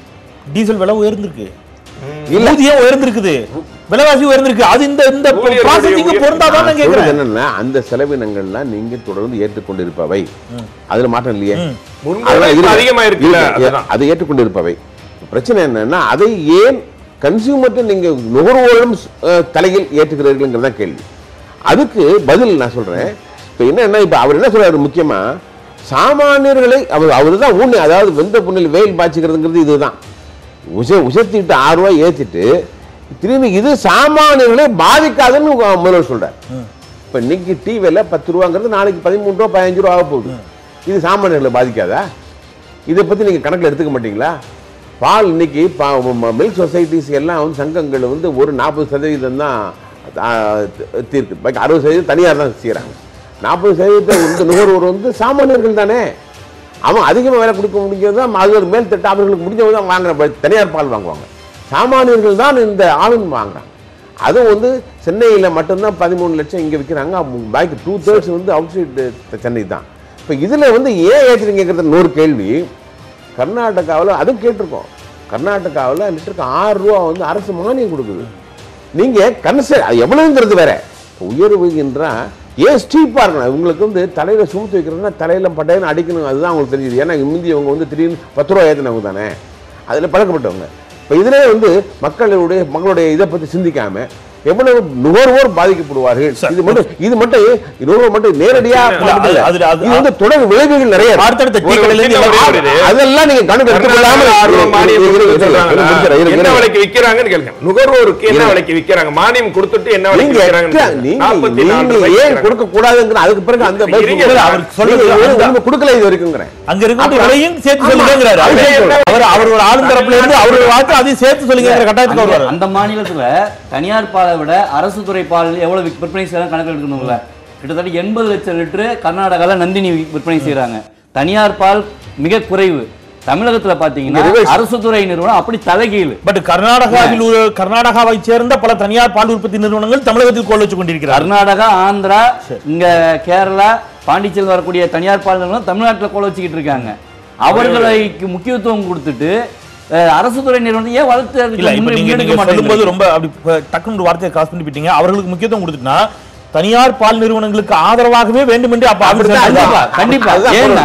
Speaker 1: டீசல் விலை உயர்ந்திருக்கு
Speaker 5: இல்ல.
Speaker 1: ஊதியம் உயர்ந்திருக்குது விலைவாசி உயர்ந்திருக்கு அது இந்த இந்த
Speaker 4: ஊழியர்களுடைய
Speaker 1: ப்ராசஸிங்
Speaker 4: உயர்-
Speaker 1: பொருந்தாதான் நான்
Speaker 5: சொல்றது
Speaker 1: கேக்குறேன்
Speaker 5: என்னன்னா அந்த செலவினங்கள்லாம் நீங்க தொடர்ந்து ஏற்றுக்கொண்டிருப்பவை அதுல மாற்றம் இல்லையே
Speaker 4: முன்பை
Speaker 5: அதெல்லாம்
Speaker 4: விட இப்ப
Speaker 5: இருக்கு.
Speaker 4: அதிகமா இருக்குல்ல,
Speaker 5: இருக்கு.
Speaker 4: அதுதான்.
Speaker 5: அதை ஏற்றுக்கொண்டிருப்பவை பிரச்சனை என்னன்னா அதை ஏன் கன்சியூமர்ட்டு நீங்க நுகர்வோரும் அஹ், தலையில் ஏற்றுக்கிறீர்கள்ங்கிறது தான் கேள்வி அதுக்கு பதில் நான் சொல்றேன் இப்போ என்னன்னா இப்போ அவர் என்ன சொல்றாரு முக்கியமா சாமானியர்களை அவர் அவர் தான் ஊன்னு அதாவது வெந்த புண்ணில் வெயில் பாய்ச்சிக்கிறதுங்கிறது இதுதான் உச உசத்திட்டு ஆறு ரூபாய் ஏத்திட்டு திரும்பி இது சாமானியர்களை பாதிக்காதுன்னு முதல்வர் சொல்றார் இப்போ இன்னைக்கு டீ விலை பத்து ரூபாங்கிறது நாளைக்கு பதிமூணு ரூபா பதினஞ்சு ரூபா ஆக போகுது இது சாமானியர்களை பாதிக்காதா இதை பற்றி நீங்கள் கணக்கில் எடுத்துக்க மாட்டீங்களா பால் இன்னைக்கு மில்க் சொசைட்டிஸ் எல்லாம் வந்து சங்கங்கள் வந்து ஒரு நாற்பது சதவீதம் தான் ஆ, தீர்க்கு பாக்கி அறுபது சதவீதம் தனியார் தான் செய்கிறாங்க நாற்பது சதவீதத்தை வந்து நுகர்வோர் வந்து சாமானியர்கள் தானே அவன் அதிகமாக விலை கொடுக்க முடிஞ்சது தான் அது ஒரு மேல் தட்டு அவர்களுக்கு முடிஞ்சவங்க தான் வாங்குற தனியார் பால் வாங்குவாங்க சாமானியர்கள் தான் இந்த ஆவின் வாங்குறாங்க அதுவும் வந்து சென்னையில் மட்டும்தான் பதிமூணு லட்சம் இங்கே விற்கிறாங்க பாக்கி டூ தேர்ட்ஸ் வந்து அவுட் சைடு சென்னை தான் இப்போ இதில் வந்து ஏன் ஏற்றுறீங்கிறது இன்னொரு கேள்வி கர்நாடகாவில் அதுவும் கேட்டிருக்கோம் கர்நாடகாவில் லிட்டருக்கு ஆறு ரூபா வந்து அரசு மானியம் கொடுக்குது நீங்கள் கன்சல் அது எவ்வளவுங்கிறது வேற இப்போ உயர்வுகின்றா ஏன் ஸ்டீப்பாக இருக்கணும் இவங்களுக்கு வந்து தலையில் சுமத்து வைக்கிறதுனா தலையில் பட்டையின்னு அடிக்கணும் அதுதான் அவங்களுக்கு தெரியுது ஏன்னா முந்தி அவங்க வந்து திடீர்னு பத்து ரூபா ஏற்றினவங்க தானே அதில் பழக்கப்பட்டவங்க இப்போ இதிலே வந்து மக்களுடைய மக்களுடைய இதை பற்றி சிந்திக்காம எவ்வளவு நுகர்வோர் பாதிக்கப்படுவார்கள் இது மட்டும் இது மட்டும் நுகர்வோர் மட்டும் நேரடியா
Speaker 1: இல்ல,
Speaker 5: பாதிக்கல.
Speaker 1: அது- அது- அது-
Speaker 5: இது வந்து தொடர் விளைவுகள் நிறைய இருக்கு.
Speaker 1: அடுத்தடுத்த டீ
Speaker 4: ஒரு
Speaker 1: கடையில இருந்து
Speaker 4: சின்ன
Speaker 1: எல்லாம்
Speaker 4: ஒரு இது.
Speaker 5: அதெல்லாம் நீங்க கணக்கு எடுத்துக்கொள்ளாம
Speaker 4: கர்நாடகா ஆறு ரூபா மானியம்
Speaker 5: இருங்க, இருங்க,
Speaker 4: கொடுத்துட்டு சொல்றாங்களா?
Speaker 5: இருங்க, இருங்க,
Speaker 4: என்ன
Speaker 5: இருங்க.
Speaker 4: விலைக்கு விக்கிறாங்கன்னு கேளுங்க நுகர்வோருக்கு என்ன
Speaker 5: இருங்க.
Speaker 4: விலைக்கு விக்கிறாங்க மானியம் கொடுத்துட்டு என்ன விலைக்கு
Speaker 5: நீங்க
Speaker 4: விக்கிறாங்கன்னு
Speaker 5: extra-
Speaker 4: கேளுங்க.
Speaker 5: நீங்க
Speaker 4: 44
Speaker 5: நீங்க
Speaker 4: ரூபாய்க்கு
Speaker 5: ஏன்
Speaker 4: விக்கிறாங்க.
Speaker 5: கொடுக்க கூடாதுங்கிற அதுக்கு பிறகு அந்த பதில்
Speaker 4: இருங்க,
Speaker 5: சொல்லுங்க.
Speaker 1: அவருக்கு சொல்றது
Speaker 5: நீங்க ஏன்
Speaker 1: அதுதான்.
Speaker 5: ஒண்ணுமே கொடுக்கல இது வரைக்குங்கிறேன்
Speaker 1: அங்க இருக்க
Speaker 5: அப்ப-
Speaker 1: விலையும் சேர்த்து
Speaker 5: ஆமா.
Speaker 1: சொல்லுங்கிறாரு
Speaker 5: அது
Speaker 1: அவர்
Speaker 5: என்ன-
Speaker 1: அவர் அவர் ஒரு ஆளும் தரப்புல இருந்து அவரோட வாக்கு அதையும் சேர்த்து சொல்லுங்கிற கட்டாயத்துக்கு
Speaker 2: அந்த-
Speaker 1: வருவாரு
Speaker 2: அந்த மாநிலத்துல தனியார் பாலை விட அரசு துறை பால் எவ்வளவு விற்- விற்பனை செய்யலாம் கணக்கு எடுக்கணும்ல கிட்டத்தட்ட எண்பது லட்சம் லிட்டரு கர்நாடகால நந்தினி வி- விற்பனை செய்றாங்க தனியார் பால் மிக குறைவு தமிழகத்துல பாத்தீங்கன்னா
Speaker 5: இங்க reverse.
Speaker 2: அரசு துறை நிறுவனம் அப்படி தலைகீழ்
Speaker 1: பட் கர்நாடகாவில் உள்ள கர்நாடகாவை சேர்ந்த பல தனியார் பால் உற்பத்தி நிறுவனங்கள் தமிழகத்தில் கோல் வச்சு கொண்டிருக்கிறார்
Speaker 2: கர்நாடகா ஆந்திரா இங்க கேரளா பாண்டிச்சேரியில் வரக்கூடிய தனியார் பால் நிறுவனம் தமிழ்நாட்டுல கோல வச்சுக்கிட்டு இருக்காங்க அவர்களுக்கு முக்கியத்துவம் கொடுத்துட்டு அஹ், அரசு துறை நிறுவனத்தை ஏன் வளர்த்து
Speaker 1: இல்ல இப்ப
Speaker 2: முன்னெடுக்க
Speaker 1: நீங்க நீங்க
Speaker 2: மாட்டேங்கிறீங்க?
Speaker 1: சொல்லும்போது ரொம்ப அப்படி இப்ப டக்குன்னு ஒரு வார்த்தையை கிராஸ் பண்ணி போயிட்டீங்க அவர்களுக்கு முக்கியத்துவம் கொடுத்துட்டுனா தனியார் பால் நிறுவனங்களுக்கு ஆதரவாகவே வேண்டும் என்று அப்ப அவர்
Speaker 5: அப்படித்தான்
Speaker 1: சேர்ந்தாரா?
Speaker 2: கண்டிப்பா கண்டிப்பா
Speaker 5: அதுதான்
Speaker 2: ஏன்னா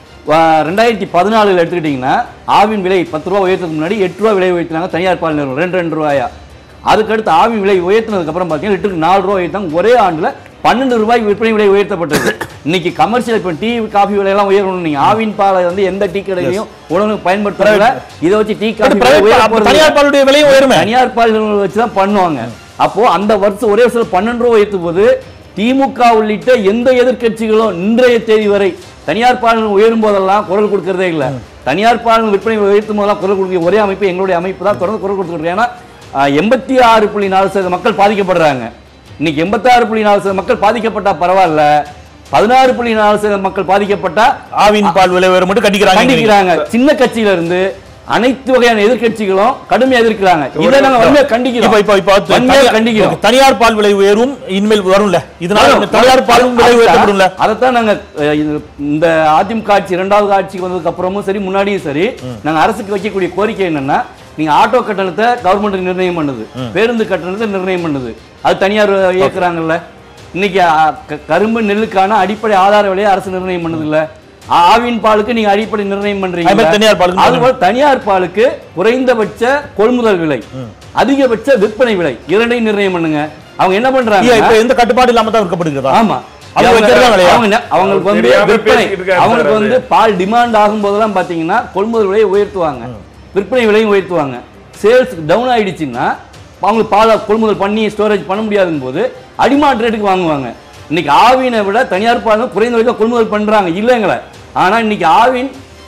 Speaker 2: வ- ரெண்டாயிரத்தி பதினாலுல எடுத்துக்கிட்டீங்கன்னா ஆவின் விலை பத்து ரூபா உயர்த்ததுக்கு முன்னாடி எட்டு ரூபா விலை உயர்த்தினாங்க தனியார் பால் நிறுவனம் ரெண்டு ரெண்டு ரூபாயா அதுக்கடுத்து ஆவின் விலை உயர்த்தினதுக்கு அப்புறம் பார்த்தீங்கன்னா லிட்டருக்கு நாலு ரூபா உயர்த்தாங்க ஒரே ஆண்டுல பன்னெண்டு ரூபாய்க்கு விற்பனை விலை உயர்த்தப்பட்டது இன்னைக்கு கமர்ஷியல் இப்போ டீ காஃபி விலையெல்லாம் உயரணும் நீங்க ஆவின் பாலை வந்து எந்த டீ கடையிலையும் உணவு பயன்படுத்துறதுல இதை வச்சு டீ காஃபி விலை
Speaker 1: private
Speaker 2: உயர
Speaker 1: அப்ப
Speaker 2: போறது
Speaker 1: தனியார் பாலுடைய விலையும் உயருமே
Speaker 2: தனியார் பால் நிறுவனம் வச்சு தான் பண்ணுவாங்க அப்போ அந்த வருஷம் ஒரே வருஷம் பன்னெண்டு ரூபா உயர்த்தும் போது திமுக உள்ளிட்ட எந்த எதிர்க்கட்சிகளும் இன்றைய தேதி வரை தனியார் பால் உயரும் போதெல்லாம் குரல் கொடுக்கறதே இல்ல தனியார் பால் விற்பனை உயர்த்தும் போதெல்லாம் குரல் கொடுக்க ஒரே அமைப்பு எங்களுடைய அமைப்பு தான் தொடர்ந்து குரல் கொடுத்துருக்கு ஏன்னா எண்பத்தி ஆறு புள்ளி நாலு சதவீத மக்கள் பாதிக்கப்படுறாங்க இன்னைக்கு எண்பத்தாறு புள்ளி நாலு சதவீத மக்கள் பாதிக்கப்பட்டா பரவாயில்ல பதினாறு புள்ளி நாலு சதவீத மக்கள் பாதிக்கப்பட்டா
Speaker 1: ஆவின் பால் விலை உயரம் மட்டும் கண்டிக்கிறாங்க
Speaker 2: கண்டிக்கிறாங்க சின்ன கட்சியில இருந்து அனைத்து வகையான எதிர்க்கட்சிகளும் கடுமையா எதிர்க்கிறாங்க இதை நாங்க வன்மையா
Speaker 1: இப்ப
Speaker 2: கண்டிக்கிறோம்
Speaker 1: இப்ப இப்ப அது
Speaker 2: வன்மையா
Speaker 1: தனியார்
Speaker 2: கண்டிக்கிறோம்
Speaker 1: தனியார் பால் விலை உயரும் இனிமேல் வரும்ல இதனால இந்த தனியார் பால் விலை உயர்த்தப்படும்ல
Speaker 2: அதைத்தான் நாங்க அஹ், இது- இந்த அதிமுக ஆட்சி இரண்டாவது ஆட்சிக்கு வந்ததுக்கு அப்புறமும் சரி முன்னாடியும் சரி நாங்க அரசுக்கு வைக்கக்கூடிய கோரிக்கை என்னன்னா நீங்க ஆட்டோ கட்டணத்தை கவர்மெண்ட் நிர்ணயம் பண்ணுது பேருந்து கட்டணத்தை நிர்ணயம் பண்ணுது அது தனியார் இயக்குறாங்கல்ல இன்னைக்கு அஹ், க- கரும்பு நெல்லுக்கான அடிப்படை ஆதார விலையை அரசு நிர்ணயம் பண்ணுது இல்ல ஆவின் பாலுக்கு நீங்க அடிப்படை நிர்ணயம்
Speaker 1: அது
Speaker 2: பண்றீங்க
Speaker 1: மாதிரி தனியார் பாலுக்கு
Speaker 2: அதுபோல தனியார் பாலுக்கு குறைந்தபட்ச கொள்முதல் விலை அதிகபட்ச விற்பனை விலை இரண்டையும் நிர்ணயம் பண்ணுங்க அவங்க என்ன
Speaker 1: ஐயா,
Speaker 2: பண்றாங்க
Speaker 1: இப்ப எந்த கட்டுப்பாடு இல்லாம தான் விற்கப்படுகிறதா
Speaker 2: ஆமா
Speaker 1: அது
Speaker 2: அவங்க-
Speaker 1: வைக்கிறதா இல்லையா?
Speaker 2: அவங்க நெ- அவங்களுக்கு வந்து
Speaker 4: தெரியாம
Speaker 2: விற்பனை
Speaker 4: பேசிக்கிட்டு இருக்காரு
Speaker 2: அவங்களுக்கு
Speaker 4: சார்
Speaker 2: வந்து பால் டிமாண்ட் ஆகும் போதெல்லாம் பாத்தீங்கன்னா கொள்முதல் விலையை உயர்த்துவாங்க விற்பனை விலையும் உயர்த்துவாங்க சேல்ஸ் டவுன் ஆயிடுச்சுன்னா அவங்களுக்கு பாலை கொள்முதல் பண்ணி ஸ்டோரேஜ் பண்ண முடியாதுங்க போது அடிமாட் ரேட்டுக்கு வாங்குவாங்க இன்னைக்கு ஆவினை விட தனியார் பால் குறைந்த விலையில கொள்முதல் பண்றாங்க இல்லைங்களே ஆனா இன்னைக்கு ஆவின்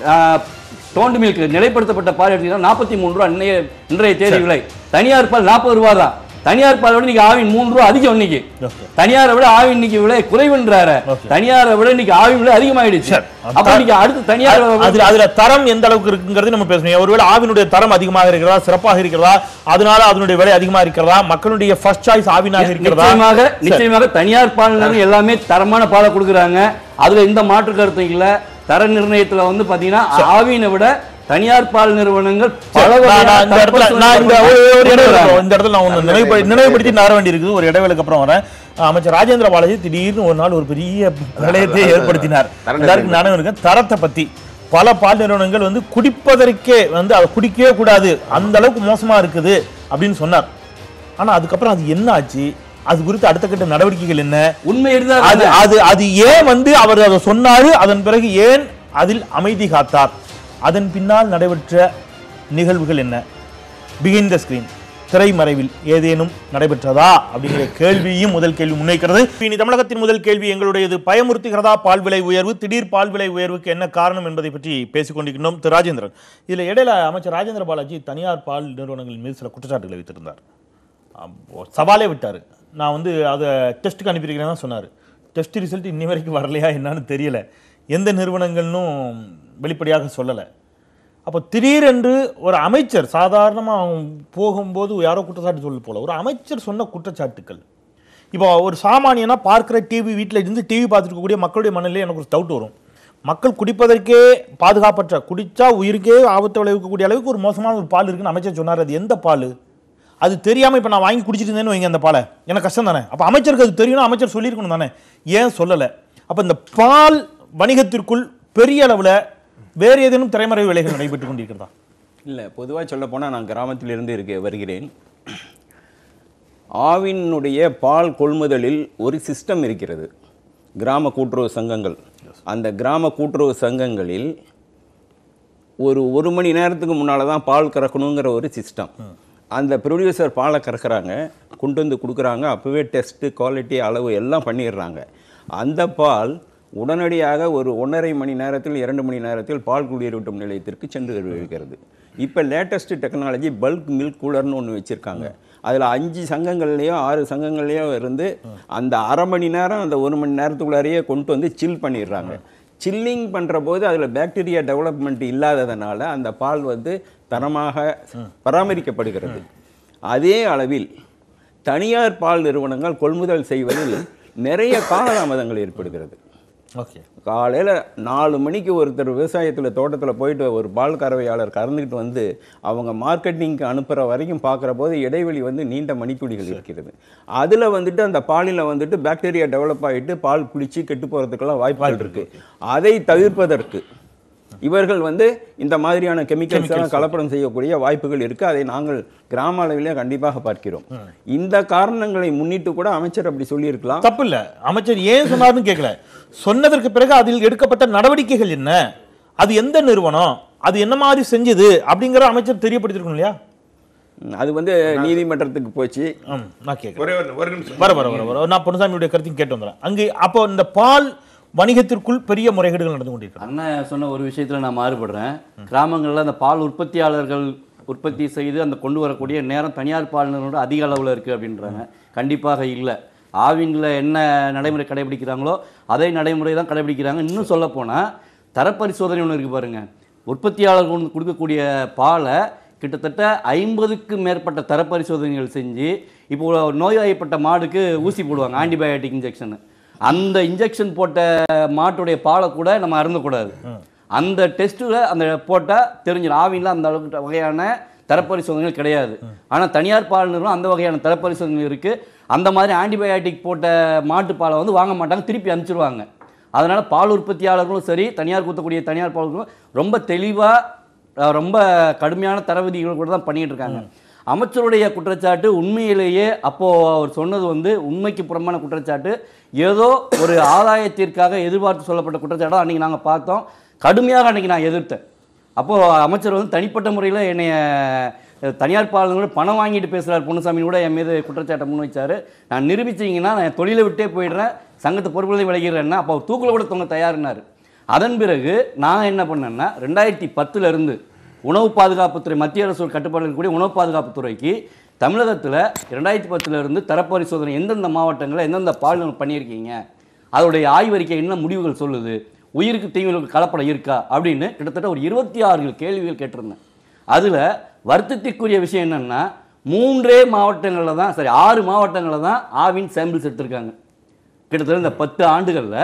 Speaker 2: டோண்டு மில்க் நிலைப்படுத்தப்பட்ட பால் எடுத்தீங்கன்னா நாற்பத்தி மூணு ரூபா இன்றைய இன்றைய தேதி விலை தனியார் பால் நாற்பது ரூபா தான் தனியார் பால் விட இன்னைக்கு ஆவின் மூணு ரூபா அதிகம் இன்னைக்கு
Speaker 1: Okay.
Speaker 2: தனியாரை விட ஆவின் இன்னைக்கு விலை குறைவுன்றாரு
Speaker 1: Okay.
Speaker 2: தனியாரை விட இன்னைக்கு ஆவின் விலை அதிகமாயிடுச்சு
Speaker 1: சரி.
Speaker 2: அப்ப இன்னைக்கு அடுத்து தனியார்
Speaker 1: அதுல அதுல தரம் எந்த அளவுக்கு இருக்குங்கிறது நம்ம பேசணும் ஒருவேளை ஆவினுடைய தரம் அதிகமாக இருக்கிறதா சிறப்பாக இருக்கிறதா அதனால அதனுடைய விலை அதிகமா இருக்கிறதா மக்களுடைய ஃபர்ஸ்ட் சாய்ஸ் ஆவினாக இருக்கிறதா
Speaker 2: நிச்சயமாக
Speaker 1: சரி.
Speaker 2: நிச்சயமாக தனியார் பால் நிறுவனம் எல்லாமே தரமான பாலை கொடுக்குறாங்க அதுல எந்த மாற்று கருத்தும் இல்ல தர நிர்ணயத்துல வந்து பாத்தீங்கன்னா ஆவினை விட தனியார் பால் நிறுவனங்கள் பல
Speaker 1: நான்
Speaker 2: வகையான
Speaker 1: நான் இந்த இடத்துல
Speaker 2: தரப்படுத்தல்
Speaker 1: நான் இந்த ஒரு ஒரு இடைவேளை
Speaker 2: கொண்டு
Speaker 1: இந்த இடத்துல நான் ஒன்று நினைவு நினைவுபடுத்தி நட வேண்டியிருக்குது ஒரு இடைவேளைக்கு அப்புறம் வரேன் அமைச்சர் ராஜேந்திர பாலாஜி திடீர்னு ஒரு நாள் ஒரு பெரிய பிரளயத்தை ஏற்படுத்தினார்
Speaker 5: தர
Speaker 1: எல்லாருக்கும் நானும் இருக்கேன் தரத்தை பத்தி பல பால் நிறுவனங்கள் வந்து குடிப்பதற்கே வந்து அதை குடிக்கவே கூடாது அந்த அளவுக்கு மோசமா இருக்குது அப்படின்னு சொன்னார் ஆனா அதுக்கப்புறம் அது என்ன ஆச்சு அது குறித்து அடுத்த கட்ட நடவடிக்கைகள் என்ன
Speaker 2: உண்மை
Speaker 1: அது
Speaker 2: இருந்தா
Speaker 1: அது அது ஏன் வந்து அவர் அதை சொன்னாரு அதன் பிறகு ஏன் அதில் அமைதி காத்தார் அதன் பின்னால் நடைபெற்ற நிகழ்வுகள் என்ன பிகின் த ஸ்கிரீன் திரைமறைவில் ஏதேனும் நடைபெற்றதா அப்படிங்கிற கேள்வியும் முதல் கேள்வி முன்வைக்கிறது இனி தமிழகத்தின் முதல் கேள்வி எங்களுடையது பயமுறுத்துகிறதா பால் விலை உயர்வு திடீர் பால் விலை உயர்வுக்கு என்ன காரணம் என்பதை பற்றி பேசிக் கொண்டிருக்கின்றோம் திரு ராஜேந்திரன் இதுல இடையில அமைச்சர் ராஜேந்திர பாலாஜி தனியார் பால் நிறுவனங்கள் மீது சில குற்றச்சாட்டுகளை வைத்திருந்தார் அப்போ சவாலே விட்டார் நான் வந்து அதை டெஸ்ட்டுக்கு அனுப்பியிருக்கிறேன் தான் சொன்னார் டெஸ்ட் ரிசல்ட் இன்னி வரைக்கும் வரலையா என்னன்னு தெரியல எந்த நிறுவனங்கள்னும் வெளிப்படையாக சொல்லலை அப்போ திடீரென்று ஒரு அமைச்சர் சாதாரணமாக போகும்போது யாரோ குற்றச்சாட்டு சொல்ல போல ஒரு அமைச்சர் சொன்ன குற்றச்சாட்டுக்கள் இப்போ ஒரு சாமானியனா பார்க்குற டிவி வீட்டில் இருந்து டிவி பார்த்துட்டு இருக்கக்கூடிய மக்களுடைய மனநிலை எனக்கு ஒரு டவுட் வரும் மக்கள் குடிப்பதற்கே பாதுகாப்பற்ற குடிச்சா உயிருக்கே ஆபத்து விளைவிக்கக்கூடிய அளவுக்கு ஒரு மோசமான ஒரு பால் இருக்குன்னு அமைச்சர் சொன்னார் அது எந்த பால் அது தெரியாமல் இப்போ நான் வாங்கி குடிச்சிட்டு இருந்தேன்னு வைங்க அந்த பாலை எனக்கு கஷ்டம் தானே அப்போ அமைச்சருக்கு அது தெரியணும் அமைச்சர் சொல்லியிருக்கணும் தானே ஏன் சொல்லலை அப்போ இந்த பால் வணிகத்திற்குள் பெரிய அளவில் வேறு ஏதேனும் திரைமறைவு வேலைகள் நடைபெற்று கொண்டிருக்கிறதா
Speaker 3: இல்லை பொதுவாக சொல்ல போனால் நான் கிராமத்திலிருந்து இருக்க வருகிறேன் ஆவினுடைய பால் கொள்முதலில் ஒரு சிஸ்டம் இருக்கிறது கிராம கூட்டுறவு சங்கங்கள் அந்த கிராம கூட்டுறவு சங்கங்களில் ஒரு ஒரு மணி நேரத்துக்கு முன்னால் தான் பால் கறக்கணுங்கிற ஒரு சிஸ்டம் அந்த ப்ரொடியூசர் பாலை கறக்குறாங்க கொண்டு வந்து கொடுக்குறாங்க அப்போவே டெஸ்ட்டு குவாலிட்டி அளவு எல்லாம் பண்ணிடுறாங்க அந்த பால் உடனடியாக ஒரு ஒன்றரை மணி நேரத்தில் இரண்டு மணி நேரத்தில் பால் குளிரூட்டும் நிலையத்திற்கு சென்று இருக்கிறது இப்போ லேட்டஸ்ட் டெக்னாலஜி பல்க் மில்க் கூலர்னு ஒன்று வச்சுருக்காங்க அதில் அஞ்சு சங்கங்கள்லேயோ ஆறு சங்கங்கள்லேயோ இருந்து அந்த அரை மணி நேரம் அந்த ஒரு மணி நேரத்துக்குள்ளாரையே கொண்டு வந்து சில் பண்ணிடுறாங்க சில்லிங் பண்ணுற போது அதில் பாக்டீரியா டெவலப்மெண்ட் இல்லாததுனால அந்த பால் வந்து தரமாக பராமரிக்கப்படுகிறது அதே அளவில் தனியார் பால் நிறுவனங்கள் கொள்முதல் செய்வதில் நிறைய காலதாமதங்கள் ஏற்படுகிறது
Speaker 1: ஓகே
Speaker 3: காலையில் நாலு மணிக்கு ஒருத்தர் விவசாயத்தில் தோட்டத்தில் போயிட்டு ஒரு பால் கறவையாளர் கறந்துக்கிட்டு வந்து அவங்க மார்க்கெட்டிங்க்கு அனுப்புகிற வரைக்கும் பார்க்குற போது இடைவெளி வந்து நீண்ட மணித்துளிகள் இருக்கிறது அதில் வந்துட்டு அந்த பாலில் வந்துட்டு பாக்டீரியா டெவலப் ஆகிட்டு பால் புளிச்சு கெட்டு போகிறதுக்கெல்லாம் வாய்ப்புகள் இருக்குது அதை தவிர்ப்பதற்கு இவர்கள் வந்து இந்த மாதிரியான கெமிக்கல்ஸ் எல்லாம்
Speaker 1: Chemicals.
Speaker 3: கலப்படம் செய்யக்கூடிய வாய்ப்புகள் இருக்கு அதை நாங்கள் கிராம அளவிலே கண்டிப்பாக பார்க்கிறோம் இந்த காரணங்களை முன்னிட்டு கூட அமைச்சர் அப்படி சொல்லியிருக்கலாம்
Speaker 1: தப்பு இல்ல அமைச்சர் ஏன் சொன்னார்னு கேட்கல சொன்னதற்கு பிறகு அதில் எடுக்கப்பட்ட நடவடிக்கைகள் என்ன அது எந்த நிறுவனம் அது என்ன மாதிரி செஞ்சது அப்படிங்கிற அமைச்சர் தெரியப்படுத்திருக்கணும் இல்லையா
Speaker 3: அது வந்து நீதிமன்றத்துக்கு போச்சு
Speaker 1: ம், நான் கேட்கிறேன்
Speaker 4: ஒரே ஒரு ஒரு நிமிஷம்
Speaker 1: வர வர வர வர நான் பொன்னுசாமியுடைய கருத்தையும் கேட்டு வந்துடுறேன் அங்கே அப்போ இந்த பால் வணிகத்திற்குள் பெரிய முறைகேடுகள் நடந்து கொண்டிருக்கிறது
Speaker 2: அண்ணன் சொன்ன ஒரு விஷயத்துல நான் மாறுபடுறேன் கிராமங்கள்ல அந்த பால் உற்பத்தியாளர்கள் உற்பத்தி செய்து அந்த கொண்டு வரக்கூடிய நேரம் தனியார் பால் நிறுவனங்களோட அதிக அளவுல இருக்கு அப்படின்றாங்க கண்டிப்பாக இல்லை ஆவின்ல என்ன நடைமுறை கடைபிடிக்கிறாங்களோ அதே நடைமுறை தான் கடைபிடிக்கிறாங்க இன்னும் சொல்ல போனா தரப்பரிசோதனை ஒன்று இருக்கு பாருங்க உற்பத்தியாளர்கள் கொண்டு கொடுக்கக்கூடிய பாலை கிட்டத்தட்ட ஐம்பதுக்கு மேற்பட்ட தரப்பரிசோதனைகள் செஞ்சு இப்போ ஒரு நோய்வாய்ப்பட்ட மாடுக்கு ஊசி போடுவாங்க ஆன்டிபயோட்டிக் இன்ஜெக்ஷன் அந்த இன்ஜெக்ஷன் போட்ட மாட்டுடைய பாலை கூட நம்ம அருந்தக்கூடாது அந்த டெஸ்ட்டில் அந்த போட்டால் தெரிஞ்சிடும் ஆவின்ல அந்த அளவுக்கு வகையான தரப்பரிசோதனைகள் கிடையாது ஆனால் தனியார் பால் நிறுவனம் அந்த வகையான தரப்பரிசோதனைகள் இருக்குது அந்த மாதிரி ஆன்டிபயோட்டிக் போட்ட மாட்டு பாலை வந்து வாங்க மாட்டாங்க திருப்பி அனுப்பிச்சிருவாங்க அதனால பால் உற்பத்தியாளர்களும் சரி தனியார் குத்தக்கூடிய தனியார் பால் ரொம்ப தெளிவாக ரொம்ப கடுமையான தரவிதிகள் கூட தான் பண்ணிட்டு இருக்காங்க அமைச்சருடைய குற்றச்சாட்டு உண்மையிலேயே அப்போ அவர் சொன்னது வந்து உண்மைக்கு புறம்பான குற்றச்சாட்டு ஏதோ ஒரு ஆதாயத்திற்காக எதிர்பார்த்து சொல்லப்பட்ட குற்றச்சாட்டு அன்னைக்கு நாங்கள் பார்த்தோம் கடுமையாக அன்னைக்கு நான் எதிர்த்தேன் அப்போ அமைச்சர் வந்து தனிப்பட்ட முறையில் என்னைய அஹ், தனியார் பாலனோட பணம் வாங்கிட்டு பேசுகிறார் பொன்னுசாமி கூட என் மீது குற்றச்சாட்டை முன் வச்சாரு நான் நிரூபிச்சீங்கன்னா நான் என் தொழிலை விட்டே போயிடுறேன் சங்கத்தை பொறுப்புகளை விலகிறேன்னா அப்போ அவர் தூக்கில் கூட தொங்க தயாரினார் அதன் பிறகு நான் என்ன பண்ணேன்னா ரெண்டாயிரத்தி பத்துல இருந்து உணவு பாதுகாப்புத்துறை மத்திய அரசு கட்டுப்பாடு இருக்கக்கூடிய உணவு பாதுகாப்புத்துறைக்கு தமிழகத்தில் ரெண்டாயிரத்தி பத்துல இருந்து தரப்பரிசோதனை எந்தெந்த மாவட்டங்களில் எந்தெந்த பாலினம் பண்ணியிருக்கீங்க அதோடைய ஆய்வறிக்கை என்ன முடிவுகள் சொல்லுது உயிருக்கு தீவிரங்களுக்கு கலப்படம் இருக்கா அப்படின்னு கிட்டத்தட்ட ஒரு இருபத்தி ஆறு கேள்விகள் கேட்டிருந்தேன் அதில் வருத்தத்திற்குரிய விஷயம் என்னன்னா மூன்றே மாவட்டங்களில் தான் சரி ஆறு மாவட்டங்களில் தான் ஆவின் சாம்பிள்ஸ் எடுத்திருக்காங்க கிட்டத்தட்ட இந்த பத்து ஆண்டுகளில்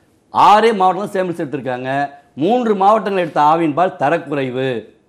Speaker 2: ஆறே மாவட்டம் சாம்பிள்ஸ் எடுத்திருக்காங்க மூன்று மாவட்டங்கள் எடுத்த ஆவின் பால் தரக்குறைவு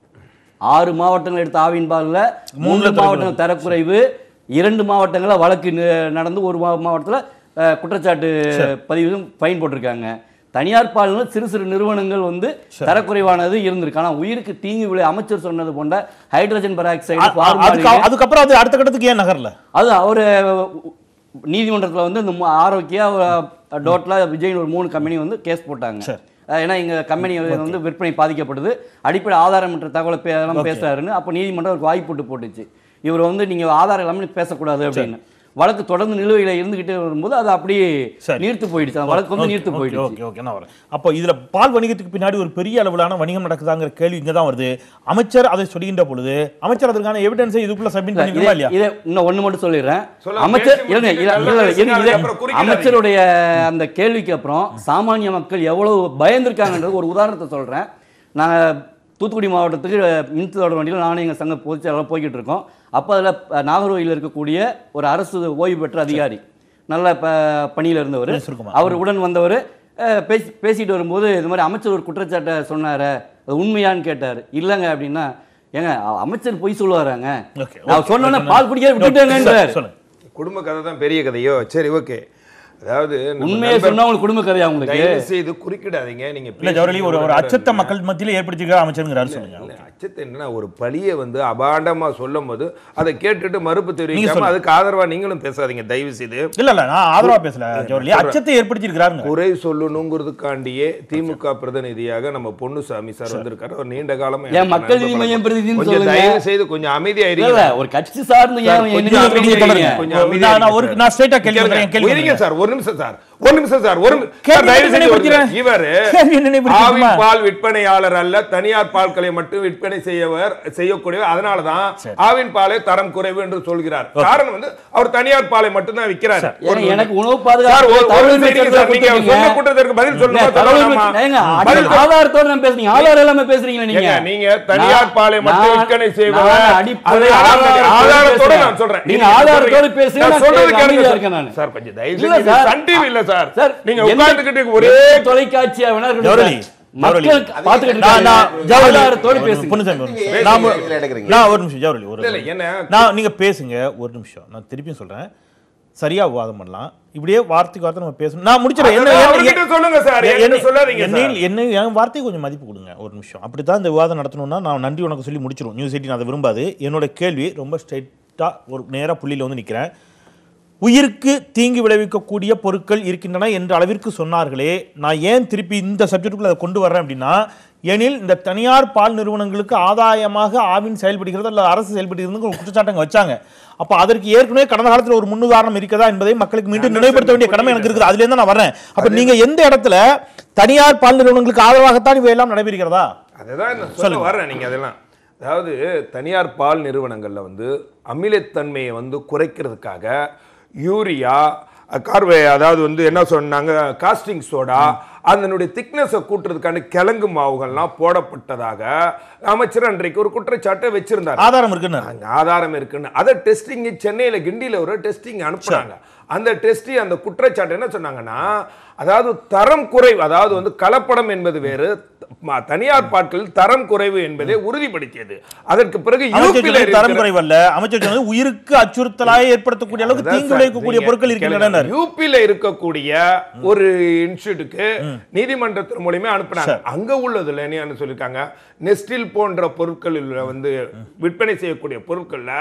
Speaker 2: ஆறு மாவட்டங்கள் எடுத்த ஆவின் பால்ல மூன்று மாவட்டங்கள் தரக்குறைவு இரண்டு மாவட்டங்களில் வழக்கு நி- நடந்து ஒரு மாவட்டத்தில் குற்றச்சாட்டு பதிவு ஃபைன் போட்டிருக்காங்க தனியார் பால்கள் சிறு சிறு நிறுவனங்கள் வந்து தரக்குறைவானது இருந்திருக்கு ஆனால் உயிருக்கு தீங்கு விளை அமைச்சர் சொன்னது போன்ற ஹைட்ரஜன் பெராக்சைடு
Speaker 1: அதுக்கு அதுக்கப்புறம் அது அடுத்த கட்டத்துக்கு ஏன் நகரல
Speaker 2: அது அவர் நீதிமன்றத்தில் வந்து இந்த மூ- ஆரோக்கியா டோட்லா விஜய் ஒரு மூணு கம்பெனி வந்து கேஸ் போட்டாங்க
Speaker 1: சரி.
Speaker 2: அஹ் ஏன்னா எங்க கம்பெனி வந்து விற்பனை பாதிக்கப்படுது அடிப்படை ஆதாரமற்ற தகவலை பே- எல்லாம் பேசுறாருன்னு அப்போ நீதிமன்றம் அவருக்கு வாய்ப்பு போட்டு போட்டுச்சு இவர் வந்து நீங்க ஆதாரம் இல்லாமல் பேசக்கூடாது அப்படின்னு வழக்கு தொடர்ந்து நிலுவையில் இருந்துகிட்டே வரும்போது அது அப்படியே
Speaker 1: சரி.
Speaker 2: நீர்த்து போயிடுச்சு அந்த வழக்கு வந்து நீர்த்து
Speaker 1: ஓகே,
Speaker 2: போயிடுச்சு
Speaker 1: ஓகே ஓகே நான் வரேன் அப்போ இதுல பால் வணிகத்துக்கு பின்னாடி ஒரு பெரிய அளவிலான வணிகம் நடக்குதாங்கிற கேள்வி இங்க தான் வருது அமைச்சர் அதை சொல்கின்ற பொழுது அமைச்சர் அதற்கான எவிடன்ஸை இதுக்குள்ள சப்மிட் பண்ணிக்கணுமா இல்லையா
Speaker 2: இதை இன்னும் ஒண்ணு மட்டும் சொல்லிடுறேன்
Speaker 4: சொல்லுங்க,
Speaker 2: அமைச்சர்
Speaker 4: பேசி
Speaker 2: இருங்க,
Speaker 4: முடிச்சுட்டு
Speaker 2: இல்ல, இல்ல, இல்ல,
Speaker 4: பேசுங்க,
Speaker 2: இருங்க, இதை-
Speaker 4: அப்புறம் குறிக்காதீங்க.
Speaker 2: அமைச்சருடைய அந்த கேள்விக்கு அப்புறம் சாமானிய மக்கள் எவ்வளவு பயந்திருக்காங்கன்றது ஒரு உதாரணத்தை சொல்றேன் நான் தூத்துக்குடி மாவட்டத்துக்கு மின்சார வண்டியில் நானும் எங்கள் சங்க பொதுச்செயலாளர் போய்கிட்டு இருக்கோம் அப்போ அதில் நாகர்கோயிலில் இருக்கக்கூடிய ஒரு அரசு ஓய்வு பெற்ற அதிகாரி நல்ல ப பணியில் இருந்தவர்
Speaker 1: சுருக்கமா.
Speaker 2: அவர் உடன் வந்தவர் அஹ், பேசி பேசிட்டு வரும்போது இது மாதிரி அமைச்சர் ஒரு குற்றச்சாட்டை சொன்னாரு அது உண்மையான்னு கேட்டார் இல்லைங்க அப்படின்னா ஏங்க அ- அமைச்சர் பொய் சொல்லுவாராங்க
Speaker 1: ஓகே,
Speaker 2: நான்
Speaker 1: ஓகே.
Speaker 2: சொன்னோன்னே பால் குடிக்க விட்டுட்டேங்கன்றார்
Speaker 1: சொல்லுங்க
Speaker 4: குடும்ப கதை தான் பெரிய கதையோ சரி ஓகே அதாவது நம்ம
Speaker 2: உண்மையை
Speaker 4: நண்பர்
Speaker 2: சொன்னா உங்களுக்கு குடும்ப கதையா உங்களுக்கு
Speaker 4: தயவு செய்து குறுக்கிடாதீங்க நீங்க
Speaker 1: இல்ல ஜவஹர்லி ஒரு ஒரு அச்சத்தை மக்கள் மத்தியில ஏற்படுத்திருக்கிற அமைச்சருங்கிறாரு சொல்லுங்க
Speaker 4: இல்ல, அச்சத்தை என்னன்னா ஒரு பழியை வந்து அபாண்டமா சொல்லும் போது அதை கேட்டுட்டு மறுப்பு தெரிவிக்காம
Speaker 1: சொல்லுங்க.
Speaker 4: அதுக்கு ஆதரவா நீங்களும் பேசாதீங்க தயவு செய்து
Speaker 1: இல்ல இல்ல நான் ஆதரவா பேசல ஜவஹர்லி அச்சத்தை ஏற்படுத்தியிருக்கிறாருங்க
Speaker 4: குறை சொல்லணுங்கிறதுக்காண்டியே திமுக பிரதிநிதியாக நம்ம பொன்னுசாமி சார் வந்திருக்காரு ஒரு நீண்ட காலமா
Speaker 2: ஏன் மக்கள் நீதி மையம் பிரதிநிதின்னு
Speaker 4: கொஞ்சம்
Speaker 2: சொல்லுங்க.
Speaker 4: தயவு செய்து கொஞ்சம் அமைதியா
Speaker 2: இல்ல, இல்ல,
Speaker 4: இருங்க
Speaker 2: ஒரு கட்சி சார்ந்து ஏன்
Speaker 4: சார்,
Speaker 2: என்ன
Speaker 4: கொஞ்சம்
Speaker 2: நீங்க
Speaker 4: அமைதியா
Speaker 2: கேக்குறீங்க?
Speaker 4: இருங்க. கொஞ்சம் அமைதியா
Speaker 1: நான் நான்
Speaker 4: இருங்க
Speaker 1: ஒரு
Speaker 4: சார்.
Speaker 1: நான் ஸ்ட்ரைட்டா கேள்வி
Speaker 4: கேளுங்க,
Speaker 1: கேட்கிறேன், கேள்வி
Speaker 4: இருங்க
Speaker 1: கேட்கிறேன்.
Speaker 4: சார் ஒரு நிமிஷம் சார் ஒரு நிமிஷம் சார் ஒரு
Speaker 1: கேள்வி
Speaker 4: தயவு செய்து ஒரு
Speaker 1: நினைவுபடுத்துறேன்.
Speaker 4: இவரு
Speaker 1: கேள்வி நினைவுபடுத்துறேன்.
Speaker 4: ஆவின் பால் விற்பனையாளர் அல்ல தனியார் பால்களை மட்டும் விற்பனை செய்யவர் செய்யக்கூடியவர் அதனாலதான் ஆவின் பாலை தரம் குறைவு என்று சொல்கிறார் காரணம் வந்து அவர் தனியார் பாலை மட்டும் தான் விற்கிறார்
Speaker 2: ஏங்க, எனக்கு உணவு
Speaker 4: சார்
Speaker 2: பாதுகாப்பு
Speaker 4: ஒரு- ஒரு
Speaker 2: தகவல்
Speaker 4: நிமிஷம் இருங்க சார். நீங்க
Speaker 2: கொடுத்திருக்கீங்க.
Speaker 4: சொன்ன கூட்டத்திற்கு பதில் சொல்லணுமா,
Speaker 2: இல்ல, தகவல்
Speaker 4: சொல்லணுமா?
Speaker 2: ஏங்க,
Speaker 4: பதில்
Speaker 2: ஆதார- ஆதாரத்தோட நான் பேசுறீங்க ஆதாரம் இல்லாம பேசுறீங்க நீங்க
Speaker 4: ஏங்க, நீங்க தனியார்
Speaker 2: நான்-
Speaker 4: பாலை மட்டும்
Speaker 2: நான்-
Speaker 4: விற்பனை
Speaker 2: நான்
Speaker 4: செய்பவர்
Speaker 2: அடிப்படை
Speaker 4: அது ஆதார-
Speaker 2: ஆதாரத்தோட
Speaker 4: ஆதாரத்தோட
Speaker 2: பேசுறேன்.
Speaker 4: நான் சொல்றேன்
Speaker 2: நீங்க
Speaker 4: நீங்க
Speaker 2: ஆதாரத்தோட
Speaker 4: சொல்றீங்க.
Speaker 2: பேசுங்க,
Speaker 4: நான்
Speaker 2: நான்
Speaker 4: சொல்றது
Speaker 2: கேட்க
Speaker 4: கேளுங்க
Speaker 2: அமைதியா
Speaker 4: சார்.
Speaker 2: இருக்கேன் நானு.
Speaker 4: சார் கொஞ்சம் தயவு
Speaker 2: இல்ல
Speaker 4: செஞ்சு
Speaker 2: சார்.
Speaker 4: சன் டிவி இல்ல சார்
Speaker 2: சார்,
Speaker 4: நீங்க
Speaker 2: எந்த-
Speaker 4: உட்கார்ந்துகிட்டு ஒரே
Speaker 2: எந்த தொலைக்காட்சியா வேணா இருக்கட்டும்
Speaker 1: ஜவஹர்லி,
Speaker 2: சார். மக்கள்
Speaker 1: ஜவஹர்லி.
Speaker 2: பார்த்துக்கிட்டு
Speaker 1: நான் நான்
Speaker 2: இருக்காங்க.
Speaker 1: ஜவஹர்லி,
Speaker 2: ஆதாரத்தோட
Speaker 1: ஒரு
Speaker 2: பேசுங்க
Speaker 1: பொன்னுசாமி, ஒரு நிமிஷம்.
Speaker 5: பேசுங்க,
Speaker 1: நான் ஒரு-
Speaker 5: இதுல எடுக்குறீங்க.
Speaker 1: நான் ஒரு நிமிஷம் ஜவஹர்லி ஒரு
Speaker 4: இல்ல, இல்ல, என்ன
Speaker 1: நான் நீங்க பேசுங்க ஒரு நிமிஷம் நான் திருப்பியும் சொல்றேன் சரியா விவாதம் பண்ணலாம் இப்படியே வார்த்தைக்கு வார்த்தை நம்ம பேசணும் நான் முடிச்சிடறேன் என்ன-
Speaker 4: அதான்
Speaker 1: என்ன-
Speaker 4: அவர்கிட்ட சொல்லுங்க சார்,
Speaker 1: என்ன-
Speaker 4: என்கிட்ட சொல்லாதீங்க
Speaker 1: என்ன-
Speaker 4: சார்.
Speaker 1: என்ன என் வார்த்தைக்கு கொஞ்சம் மதிப்பு கொடுங்க ஒரு நிமிஷம் அப்படித்தான் இந்த விவாதம் நடத்தணும்னா நான் நன்றி உனக்கு சொல்லி முடிச்சிடும் நியூஸ் எயிட்டின் அதை விரும்பாது என்னோட கேள்வி ரொம்ப ஸ்ட்ரைட்டாக ஒரு நேரா புள்ளியில் வந்து நிற்கிறேன் உயிருக்கு தீங்கு விளைவிக்கக்கூடிய பொருட்கள் இருக்கின்றன என்ற அளவிற்கு சொன்னார்களே நான் ஏன் திருப்பி இந்த சப்ஜெக்டுக்குள்ள அதை கொண்டு வர்றேன் அப்படின்னா எனில் இந்த தனியார் பால் நிறுவனங்களுக்கு ஆதாயமாக ஆவின் செயல்படுகிறது அல்லது அரசு செயல்படுகிறது ஒரு குற்றச்சாட்டங்க வச்சாங்க அப்ப அதற்கு ஏற்கனவே கடந்த காலத்துல ஒரு முன்னுதாரணம் இருக்கிறதா என்பதை மக்களுக்கு மீண்டும் நினைவுபடுத்த வேண்டிய கடமை எனக்கு இருக்குது அதுல இருந்து நான் வரேன் அப்ப நீங்க எந்த இடத்துல தனியார் பால் நிறுவனங்களுக்கு ஆதரவாகத்தான் இவையெல்லாம் நடைபெறுகிறதா
Speaker 4: அதுதான் நான் சொல்ல வர்றேன் நீங்க அதெல்லாம் அதாவது தனியார் பால் நிறுவனங்கள்ல வந்து அமிலத்தன்மையை வந்து குறைக்கிறதுக்காக யூரியா கார்வே அதாவது வந்து என்ன சொன்னாங்க காஸ்டிங் சோடா அதனுடைய திக்னஸை கூட்டுறதுக்கான கிழங்கு மாவுகள்லாம் போடப்பட்டதாக அமைச்சர் அன்றைக்கு ஒரு குற்றச்சாட்டை வச்சிருந்தார்
Speaker 1: ஆதாரம் இருக்குன்னு
Speaker 4: அங்க ஆதாரம் இருக்குன்னு அதை டெஸ்டிங் சென்னையில கிண்டியில ஒரு டெஸ்டிங் அனுப்புனாங்க அந்த டெஸ்டி அந்த குற்றச்சாட்டு என்ன சொன்னாங்கன்னா அதாவது தரம் குறைவு அதாவது வந்து கலப்படம் என்பது வேறு ம- தனியார் பாட்களில் தரம் குறைவு என்பதை உறுதிப்படுத்தியது அதற்கு பிறகு
Speaker 1: அமைச்சர்
Speaker 4: யூபில
Speaker 1: சொன்னது தரம்
Speaker 4: இருக்கிற-
Speaker 1: குறைவல்ல அமைச்சர் சொன்னது உயிருக்கு அச்சுறுத்தலாக ஏற்படுத்தக்கூடிய அளவுக்கு
Speaker 4: அதான்
Speaker 1: தீங்கு
Speaker 4: சார்,
Speaker 1: விளைவிக்கக்கூடிய
Speaker 4: நீங்க-
Speaker 1: பொருட்கள் இருக்கின்றன
Speaker 4: நீங்க யூபில இருக்கக்கூடிய ஒரு இன்ஸ்டியூட்டுக்கு நீதிமன்றத்தின் மூலியமா அனுப்புனாங்க அங்க உள்ளதுல என்ன சொல்லிருக்காங்க நெஸ்டில் போன்ற பொருட்களில் வந்து விற்பனை செய்யக்கூடிய பொருட்கள்ல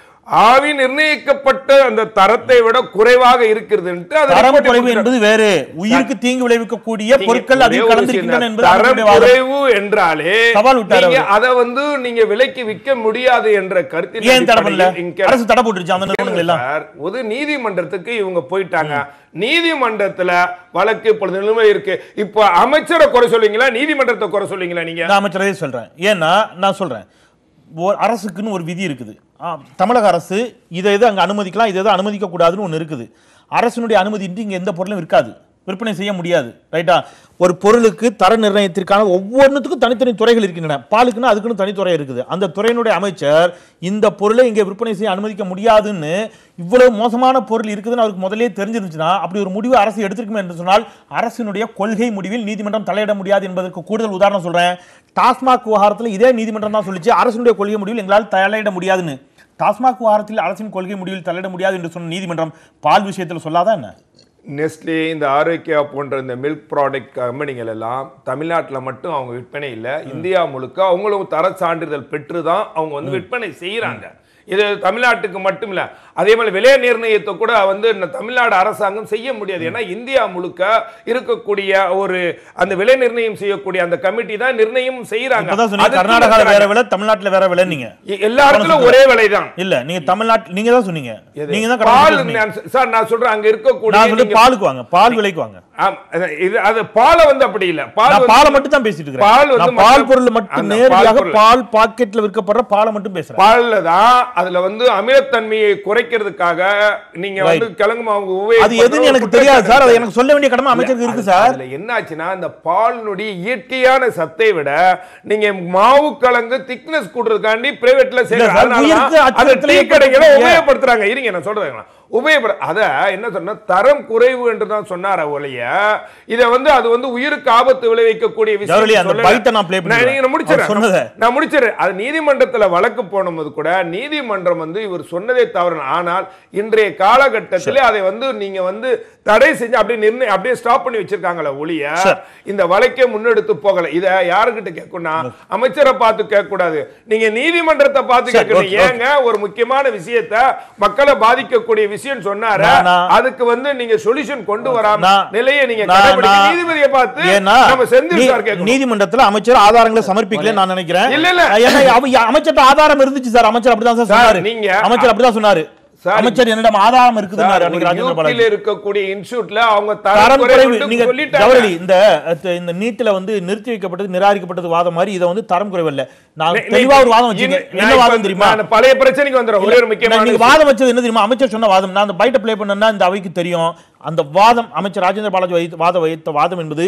Speaker 4: ஆவி நிர்ணயிக்கப்பட்ட அந்த தரத்தை விட குறைவாக இருக்கிறதுன்ட்டு அதை
Speaker 1: தரம்
Speaker 4: report
Speaker 1: குறைவு
Speaker 4: கொடுக்கிறாங்க.
Speaker 1: என்பது வேறு உயிருக்கு தீங்கு விளைவிக்கக்கூடிய
Speaker 4: நீங்க
Speaker 1: பொருட்கள்
Speaker 4: ஒரே
Speaker 1: அதில்
Speaker 4: ஒரு
Speaker 1: கலந்திருக்கின்றன
Speaker 4: விஷயம்
Speaker 1: என்பது
Speaker 4: தான். தரம்
Speaker 1: அவர்களுடைய வாதம்.
Speaker 4: குறைவு என்றாலே
Speaker 1: சவால் விட்டாரு
Speaker 4: நீங்க
Speaker 1: அவரு.
Speaker 4: அதை வந்து நீங்க விலைக்கு விற்க முடியாது என்ற கருத்தில்
Speaker 1: ஏன் தடை பண்ணல
Speaker 4: அடிப்படையில் இங்க-
Speaker 1: அரசு தடை போட்டுருச்சு அந்த நிறுவனங்கள் எல்லாம்
Speaker 4: சார், ஒரு நீதிமன்றத்துக்கு இவங்க போயிட்டாங்க நீதிமன்றத்துல வழக்கு இப்பொழுது நிலுவை இருக்கு இப்போ அமைச்சரை குறை சொல்லுவீங்களா நீதிமன்றத்தை குறை சொல்லுவீங்களா நீங்க
Speaker 1: நான் அமைச்சரே சொல்றேன் ஏன்னா நான் சொல்றேன் ஒரு அரசுக்குன்னு ஒரு விதி இருக்குது ஆ, தமிழக அரசு இதை எது அங்க அனுமதிக்கலாம் இதை எது அனுமதிக்க கூடாதுன்னு ஒன்று இருக்குது அரசினுடைய அனுமதியின்றி இங்க எந்த பொருளும் இருக்காது விற்பனை செய்ய முடியாது ரைட்டா ஒரு பொருளுக்கு தர நிர்ணயத்திற்கான ஒவ்வொன்றுத்துக்கும் தனித்தனி துறைகள் இருக்கின்றன பாலுக்குன்னா அதுக்குன்னு தனித்துறை இருக்குது அந்த துறையினுடைய அமைச்சர் இந்த பொருளை இங்கே விற்பனை செய்ய அனுமதிக்க முடியாதுன்னு இவ்வளவு மோசமான பொருள் இருக்குதுன்னு அவருக்கு முதல்லயே தெரிஞ்சிருந்துச்சுன்னா அப்படி ஒரு முடிவு அரசு எடுத்திருக்குமே என்று சொன்னால் அரசினுடைய கொள்கை முடிவில் நீதிமன்றம் தலையிட முடியாது என்பதற்கு கூடுதல் உதாரணம் சொல்றேன் டாஸ்மாக் விவகாரத்தில் இதே நீதிமன்றம் தான் சொல்லிச்சு அரசினுடைய கொள்கை முடிவில் எங்களால் தலையிட முடியாதுன்னு டாஸ்மாக் விவகாரத்தில் அரசின் கொள்கை முடிவில் தலையிட முடியாது என்று சொன்ன நீதிமன்றம் பால் விஷயத்தில் சொல்லாதா என்ன
Speaker 4: நெஸ்லே இந்த ஆரோக்கியா போன்ற இந்த மில்க் ப்ராடக்ட் கம்பெனிகள் எல்லாம் தமிழ்நாட்டில் மட்டும் அவங்க விற்பனை இல்லை இந்தியா முழுக்க அவங்களும் தர சான்றிதழ் பெற்று தான் அவங்க வந்து விற்பனை செய்கிறாங்க இது தமிழ்நாட்டுக்கு மட்டும் இல்ல அதே மாதிரி விலை நிர்ணயத்தை கூட வந்து இந்த தமிழ்நாடு அரசாங்கம் செய்ய முடியாது ஏன்னா இந்தியா முழுக்க இருக்கக்கூடிய ஒரு அந்த விலை நிர்ணயம் செய்யக்கூடிய அந்த கமிட்டி தான் நிர்ணயம் செய்யறாங்க
Speaker 1: இப்பதான் சொன்னீங்க
Speaker 4: அதுக்கு
Speaker 1: கர்நாடகால வேற
Speaker 4: இருக்கிறாங்க.
Speaker 1: விலை தமிழ்நாட்டுல வேற விலை நீங்க
Speaker 4: எல்லா இடத்துலயும் ஒரே விலை தான்
Speaker 1: இல்ல நீங்க தமிழ்நாட்டு நீங்க தான் சொன்னீங்க நீங்க தான்
Speaker 4: பால்
Speaker 1: கடந்த சொன்னீங்க.
Speaker 4: நான் சார் நான் சொல்றேன் அங்க இருக்கக்கூடிய
Speaker 1: நான் சொல்லி
Speaker 4: நீங்க-
Speaker 1: பாலுக்கு வாங்க பால் விலைக்கு வாங்க
Speaker 4: ஆம், அது- இது அது பாலை வந்து அப்படி இல்ல பால்
Speaker 1: நான்
Speaker 4: வந்து-
Speaker 1: பாலை மட்டும் தான் பேசிட்டு இருக்கேன்
Speaker 4: பால் வந்து
Speaker 1: நான் பால்
Speaker 4: மற்ற-
Speaker 1: பொருள் மட்டும்
Speaker 4: அந்த
Speaker 1: நேரடியாக
Speaker 4: பால் பொருள்.
Speaker 1: பால் பாக்கெட்ல விற்கப்படுற பாலை மட்டும் பேசுறேன்
Speaker 4: பால்ல தான் அதுல வந்து அமிலத்தன்மையை குறைக்கிறதுக்காக நீங்க வந்து கிழங்கு மாவு உபயோகப்படுற
Speaker 1: அது எதுன்னு
Speaker 4: ஒரு
Speaker 1: எனக்கு
Speaker 4: குற்றச்சாட்டு
Speaker 1: தெரியாது சார் அதை
Speaker 4: இருக்கு.
Speaker 1: எனக்கு சொல்ல வேண்டிய கடமை அமைச்சருக்கு இருக்கு
Speaker 4: அது-
Speaker 1: சார்
Speaker 4: அதுல என்ன ஆச்சுன்னா இந்த பாலினுடைய இயற்கையான சத்தை விட நீங்க மாவு கலங்கு திக்னஸ் கூடுறதுக்காண்டி பிரைவேட்ல
Speaker 1: இல்ல சார்,
Speaker 4: சேர்க்கறாங்க
Speaker 1: உயிருக்கு
Speaker 4: அது
Speaker 1: அச்சுறுத்தலை
Speaker 4: டீ கடைகளை
Speaker 1: ஏற்படுத்துறீங்க.
Speaker 4: உபயோகப்படுத்துறாங்க இருங்க நான் சொல்றேன் உபயோகப்பட அத என்ன சொன்னா தரம் குறைவு என்று தான் சொன்னார ஒழிய இத வந்து அது வந்து உயிருக்கு ஆபத்து விளைவிக்கக்கூடிய
Speaker 1: ஜவஹர்லால்,
Speaker 4: விஷயம்
Speaker 1: அந்த
Speaker 4: சொல்லல.
Speaker 1: பைட்டை நான் play
Speaker 4: நான்
Speaker 1: பண்ணிடுறேன்.
Speaker 4: நீங்க நான் முடிச்சிடுறேன்.
Speaker 1: அவர் சொன்னதை.
Speaker 4: நான் முடிச்சிடுறேன் அது நீதிமன்றத்துல வழக்கு போடும்போது கூட நீதிமன்றம் வந்து இவர் சொன்னதே தவறு ஆனால் இன்றைய காலகட்டத்தில் அதை வந்து நீங்க வந்து தடை செஞ்சு அப்படியே நிர்ணயம் அப்படியே ஸ்டாப் பண்ணி வச்சிருக்காங்களே ஒழிய
Speaker 1: சரி.
Speaker 4: இந்த வழக்கே முன்னெடுத்து போகல இத யாருகிட்ட கேட்கணும் அமைச்சரை பார்த்து கேட்க கூடாது நீங்க நீதிமன்றத்தை பார்த்து
Speaker 1: சரி,
Speaker 4: கேட்கணும்
Speaker 1: ஓகே, ஓகே.
Speaker 4: ஏங்க ஒரு முக்கியமான விஷயத்த மக்களை பாதிக்கக்கூடிய விஷயம் சொன்னாரு
Speaker 1: நான், நான்,
Speaker 4: அதுக்கு வந்து நீங்க சொல்யூஷன் கொண்டு வராம
Speaker 1: நான்,
Speaker 4: நிலையை நீங்க
Speaker 1: நான்,
Speaker 4: கடைபிடிக்க
Speaker 1: நான்,
Speaker 4: நீதிபதியை பார்த்து
Speaker 1: ஏன்னா,
Speaker 4: நம்ம செந்தில்
Speaker 1: நீ-
Speaker 4: சார் கேட்கணும்
Speaker 1: நீதிமன்றத்துல அமைச்சர் ஆதாரங்களை சமர்ப்பிக்கல நான் நினைக்கிறேன்
Speaker 4: இல்ல, இல்ல.
Speaker 1: ஏன்னா அவ- அமைச்சர்ட்ட ஆதாரம் இருந்துச்சு சார் அமைச்சர் அப்படிதான் சார்
Speaker 4: சார்,
Speaker 1: சொன்னாரு
Speaker 4: நீங்க-
Speaker 1: அமைச்சர் அப்படிதான் சொன்னாரு
Speaker 4: சார்,
Speaker 1: அமைச்சர் என்னிடம் ஆதாரம் இருக்குதுன்னாரு
Speaker 4: சார்,
Speaker 1: அன்னைக்கு
Speaker 4: ஒரு
Speaker 1: ராஜேந்திர
Speaker 4: UP ல
Speaker 1: பாலாஜி
Speaker 4: இருக்கக்கூடிய இன்ஸ்டியூட்ல அவங்க
Speaker 1: தரம்
Speaker 4: தரம்
Speaker 1: குறைவு
Speaker 4: குறைவுன்னு
Speaker 1: நீங்க
Speaker 4: சொல்லிட்டாங்க.
Speaker 1: ஜவஹர்லி இந்த அஹ், இந்த நீட்ல வந்து நிறுத்தி வைக்கப்பட்டது நிராகரிக்கப்பட்டது வாதம் மாதிரி இதை வந்து தரம் குறைவு இல்ல நான்
Speaker 4: நே-
Speaker 1: தெளிவா ஒரு வாதம்
Speaker 4: நே-
Speaker 1: வச்சிருக்கேன்
Speaker 4: நான்
Speaker 1: என்ன
Speaker 4: இப்ப
Speaker 1: வாதம் தெரியுமா
Speaker 4: நான் பழைய பிரச்சனைக்கு வந்துடுறேன் ஒரே ஒரு முக்கியமான
Speaker 1: நீங்க
Speaker 4: விஷயம்.
Speaker 1: வாதம் வச்சது என்ன தெரியுமா அமைச்சர் சொன்ன வாதம் நான் அந்த பைட்டை ப்ளே பண்ணேன்னா இந்த அவைக்கு தெரியும் அந்த வாதம் அமைச்சர் ராஜேந்திர பாலாஜி வைத்த வாதம் வைத்த வாதம் என்பது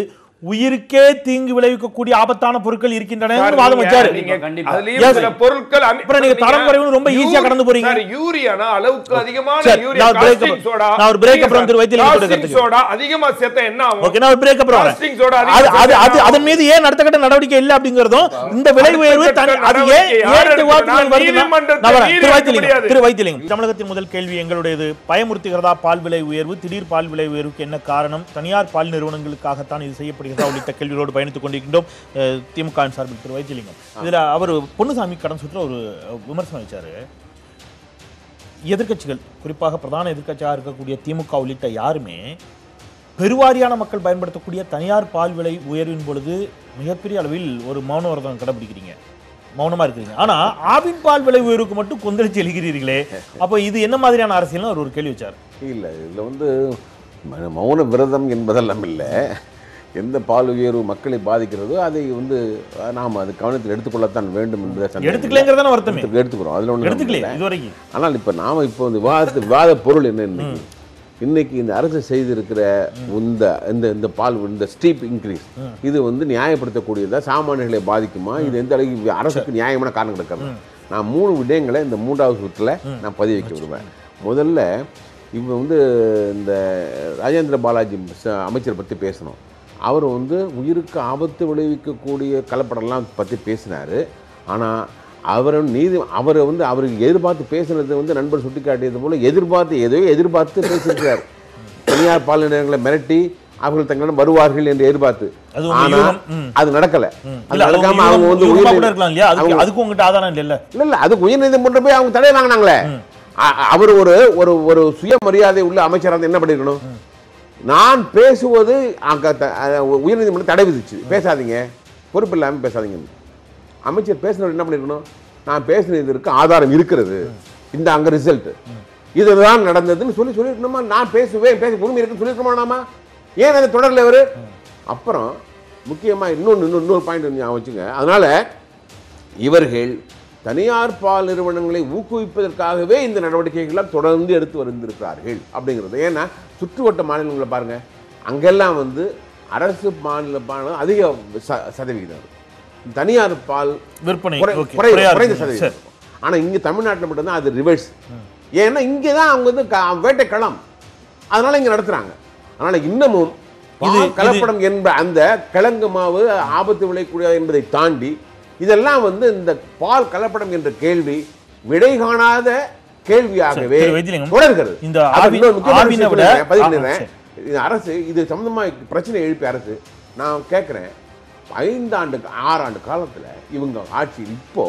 Speaker 1: உயிருக்கே தீங்கு விளைவிக்கக்கூடிய ஆபத்தான பொருட்கள் இருக்கின்றன
Speaker 6: சார்,
Speaker 1: வாதம்
Speaker 6: நீங்க-
Speaker 1: வச்சாரு
Speaker 6: நீங்க
Speaker 2: கண்டிப்பா.
Speaker 6: அதுலயும்
Speaker 1: Yes.
Speaker 6: சில பொருட்கள் அமி-
Speaker 1: அப்புறம் நீங்க தரம் குறைவுன்னு ரொம்ப easy ஆ கடந்து போறீங்க.
Speaker 6: சார், யூரியானா அளவுக்கு அதிகமான
Speaker 1: சரி,
Speaker 6: யூரியா
Speaker 1: நான் break
Speaker 6: caustic
Speaker 1: அப்புறம்
Speaker 6: soda.
Speaker 1: நான் ஒரு break
Speaker 6: நீங்க
Speaker 1: அப்புறம் திரு வைத்தியலிங்கம் கூட
Speaker 6: caustic
Speaker 1: கருத்துக்கு.
Speaker 6: soda அதிகமா சேர்த்தா என்ன ஆகும்
Speaker 1: ஓகே நான் பிரேக் அப்புறம் வரேன்.
Speaker 6: Caustic soda அதிகமா
Speaker 1: அது அது
Speaker 6: சேர்த்தா
Speaker 1: அது
Speaker 6: என்ன
Speaker 1: அதன் மீது ஏன் அடுத்த கட்ட நடவடிக்கை இல்லை அப்படிங்கறதும் இந்த விலை
Speaker 6: அடுத்த
Speaker 1: உயர்வு
Speaker 6: கட்ட
Speaker 1: தனி- அது ஏன்
Speaker 6: நடவடிக்கை யார்
Speaker 1: ஏன்
Speaker 6: எடுக்கணும்?
Speaker 1: விவாதத்துக்கு வருதுன்னா-
Speaker 6: நீதிமன்றத்தை
Speaker 1: நான் வரேன்.
Speaker 6: மீறி
Speaker 1: திரு
Speaker 6: எடுக்க
Speaker 1: வைத்தியலிங்கம்,
Speaker 6: முடியாது.
Speaker 1: திரு வைத்தியலிங்கம். தமிழகத்தின் முதல் கேள்வி எங்களுடையது பயமுறுத்துகிறதா பால் விலை உயர்வு திடீர் பால் விலை உயர்வுக்கு என்ன காரணம் தனியார் பால் நிறுவனங்களுக்காகத்தான் இது செய்யப்படுகிறதா உள்ளிட்ட கேள்விகளோடு பயணித்துக் கொண்டிருக்கின்றோம் அஹ், திமுக வின் சார்பில் திரு வைத்தியலிங்கம் இதுல அவர் பொன்னுசாமி கடன் சுற்ற ஒரு விமர்சனம் வச்சாரு எதிர்க்கட்சிகள் குறிப்பாக பிரதான எதிர்க்கட்சியாக இருக்கக்கூடிய திமுக உள்ளிட்ட யாருமே பெருவாரியான மக்கள் பயன்படுத்தக்கூடிய தனியார் பால் விலை உயர்வின் பொழுது மிகப்பெரிய அளவில் ஒரு மௌன விரதம் கடைபிடிக்கிறீங்க மௌனமா இருக்கிறீங்க ஆனா ஆவின் பால் விலை உயர்வுக்கு மட்டும் கொந்தளிச்சு எழுகிறீர்களே அப்போ இது என்ன மாதிரியான அரசியல்னு அவர் ஒரு கேள்வி வச்சார்
Speaker 5: இல்லை இதில் வந்து ம- மௌன விரதம் என்பதெல்லாம் இல்லை எந்த பால் உயர்வு மக்களை பாதிக்கிறதோ அதை வந்து நாம் அது கவனத்தில் எடுத்துக்கொள்ளத்தான் வேண்டும் என்பதை சந்தேகம் இல்லை.
Speaker 1: எடுத்துக்கலைங்கிறதான வருத்தமே
Speaker 5: எடுத்து- எடுத்துக்கிறோம் அதில் ஒன்று
Speaker 1: எடுத்துக்கலையே இதுவரைக்கும்
Speaker 5: ஆனால் இப்போ நாம் இப்போ இந்த விவாதத்து விவாத பொருள் என்ன இன்னைக்கு இன்னைக்கு இந்த அரசு செய்திருக்கிற இந்த இந்த இந்த பால் இந்த ஸ்டீப் இன்க்ரீஸ் இது வந்து நியாயப்படுத்தக்கூடியதா சாமானியர்களை பாதிக்குமா இது எந்த அளவுக்கு அரசுக்கு நியாயமான காரணம் கிடக்கிறது நான் மூணு விடயங்களை இந்த மூன்றாவது சுற்றுல நான் பதிவு வைக்க விடுவேன் முதல்ல இப்போ வந்து இந்த ராஜேந்திர பாலாஜி ச- அமைச்சரை பற்றி பேசணும் அவர் வந்து உயிருக்கு ஆபத்து விளைவிக்கக்கூடிய கலப்படம்லாம் பற்றி பேசினார் ஆனால் அவர் நீதி அவரை வந்து அவருக்கு எதிர்பார்த்து பேசுனது வந்து நண்பர் சுட்டிக்காட்டியது போல எதிர்பார்த்து ஏதோ எதிர்பார்த்து பேசியிருக்கிறார் தனியார் பால் நிலையங்களை மிரட்டி அவர்கள் தங்களிடம் வருவார்கள் என்று எதிர்பார்த்து
Speaker 1: அது உங்க
Speaker 5: ஆனா
Speaker 1: யூகம். ம்.
Speaker 5: அது நடக்கல அது
Speaker 1: இல்ல அது
Speaker 5: நடக்காம அவங்க வந்து
Speaker 1: யூகமா
Speaker 5: உயிர்
Speaker 1: கூட இருக்கலாம் இல்லையா அதுக்கு
Speaker 5: அவங்க-
Speaker 1: அதுக்கு உங்ககிட்ட ஆதாரம் இல்லைல்ல
Speaker 5: இல்ல இல்ல அதுக்கு உயர்நீதிமன்றம் போய் அவங்க தடை வாங்கினாங்களே அ- அவர் ஒரு ஒரு ஒரு சுயமரியாதை உள்ள அமைச்சராக இருந்தா என்ன பண்ணிருக்கணும் நான் பேசுவது அங்க த- அ- உயர்நீதிமன்றம் தடை விதிச்சு பேசாதீங்க பொறுப்பு இல்லாம பேசாதீங்க அமைச்சர் பேசினவர் என்ன பண்ணிருக்கணும் நான் பேசினதற்கு ஆதாரம் இருக்கிறது இந்த அங்க ரிசல்ட் இதுதான் நடந்ததுன்னு சொல்லி சொல்லிருக்கணுமா நான் பேசுவேன் பேச உரிமை இருக்குன்னு சொல்லிருக்கணுமா நாம ஏன் அதை தொடரல அவரு அப்புறம் முக்கியமா இன்னொன்று இன்னொரு இன்னொரு பாயிண்ட் ஞாபகம் வச்சுங்க அதனால இவர்கள் தனியார் பால் நிறுவனங்களை ஊக்குவிப்பதற்காகவே இந்த நடவடிக்கைகளை தொடர்ந்து எடுத்து வந்திருக்கிறார்கள் அப்படிங்கிறது ஏன்னா சுற்றுவட்ட மாநிலங்களை பாருங்க அங்கெல்லாம் வந்து அரசு மாநில பால் அதிக ச- சதவிகிதம் தனியார் பால்
Speaker 1: விற்பனை
Speaker 5: குறை-
Speaker 1: ஓகே
Speaker 5: குறை-
Speaker 1: குறையா
Speaker 5: குறைந்த
Speaker 1: இருக்கு.
Speaker 5: சதவீதம்
Speaker 1: சரி.
Speaker 5: இருக்கும். ஆனா இங்க தமிழ்நாட்டுல மட்டும்தான் அது ரிவர்ஸ் ஏன்னா இங்கே தான் அவங்க வந்து க- வேட்டை களம் அதனால இங்க நடத்துறாங்க அதனால இன்னமும்
Speaker 1: இது-
Speaker 5: பால் கலப்படம் என்ப அந்த கிழங்கு மாவு ஆபத்து விளையக்கூடியது என்பதை தாண்டி இதெல்லாம் வந்து இந்த பால் கலப்படம் என்ற கேள்வி விடை காணாத கேள்வியாகவே
Speaker 1: சரி, வைத்தியலிங்கம்.
Speaker 5: தொடர்கிறது
Speaker 1: இந்த
Speaker 5: அது
Speaker 1: ஆவி-
Speaker 5: இன்னொரு முக்கியமான
Speaker 1: ஆவினை
Speaker 5: விஷயம்
Speaker 1: விட-
Speaker 5: சொல்றேன், பதிவு
Speaker 1: ஆ,
Speaker 5: பண்ணிடுறேன்.
Speaker 1: சரி.
Speaker 5: இது அரசு இது சம்பந்தமா பிரச்சனை எழுப்பி அரசு நான் கேட்கிறேன் ஐந்தாண்டு ஆறாண்டு காலத்துல இவங்க ஆட்சி இப்போ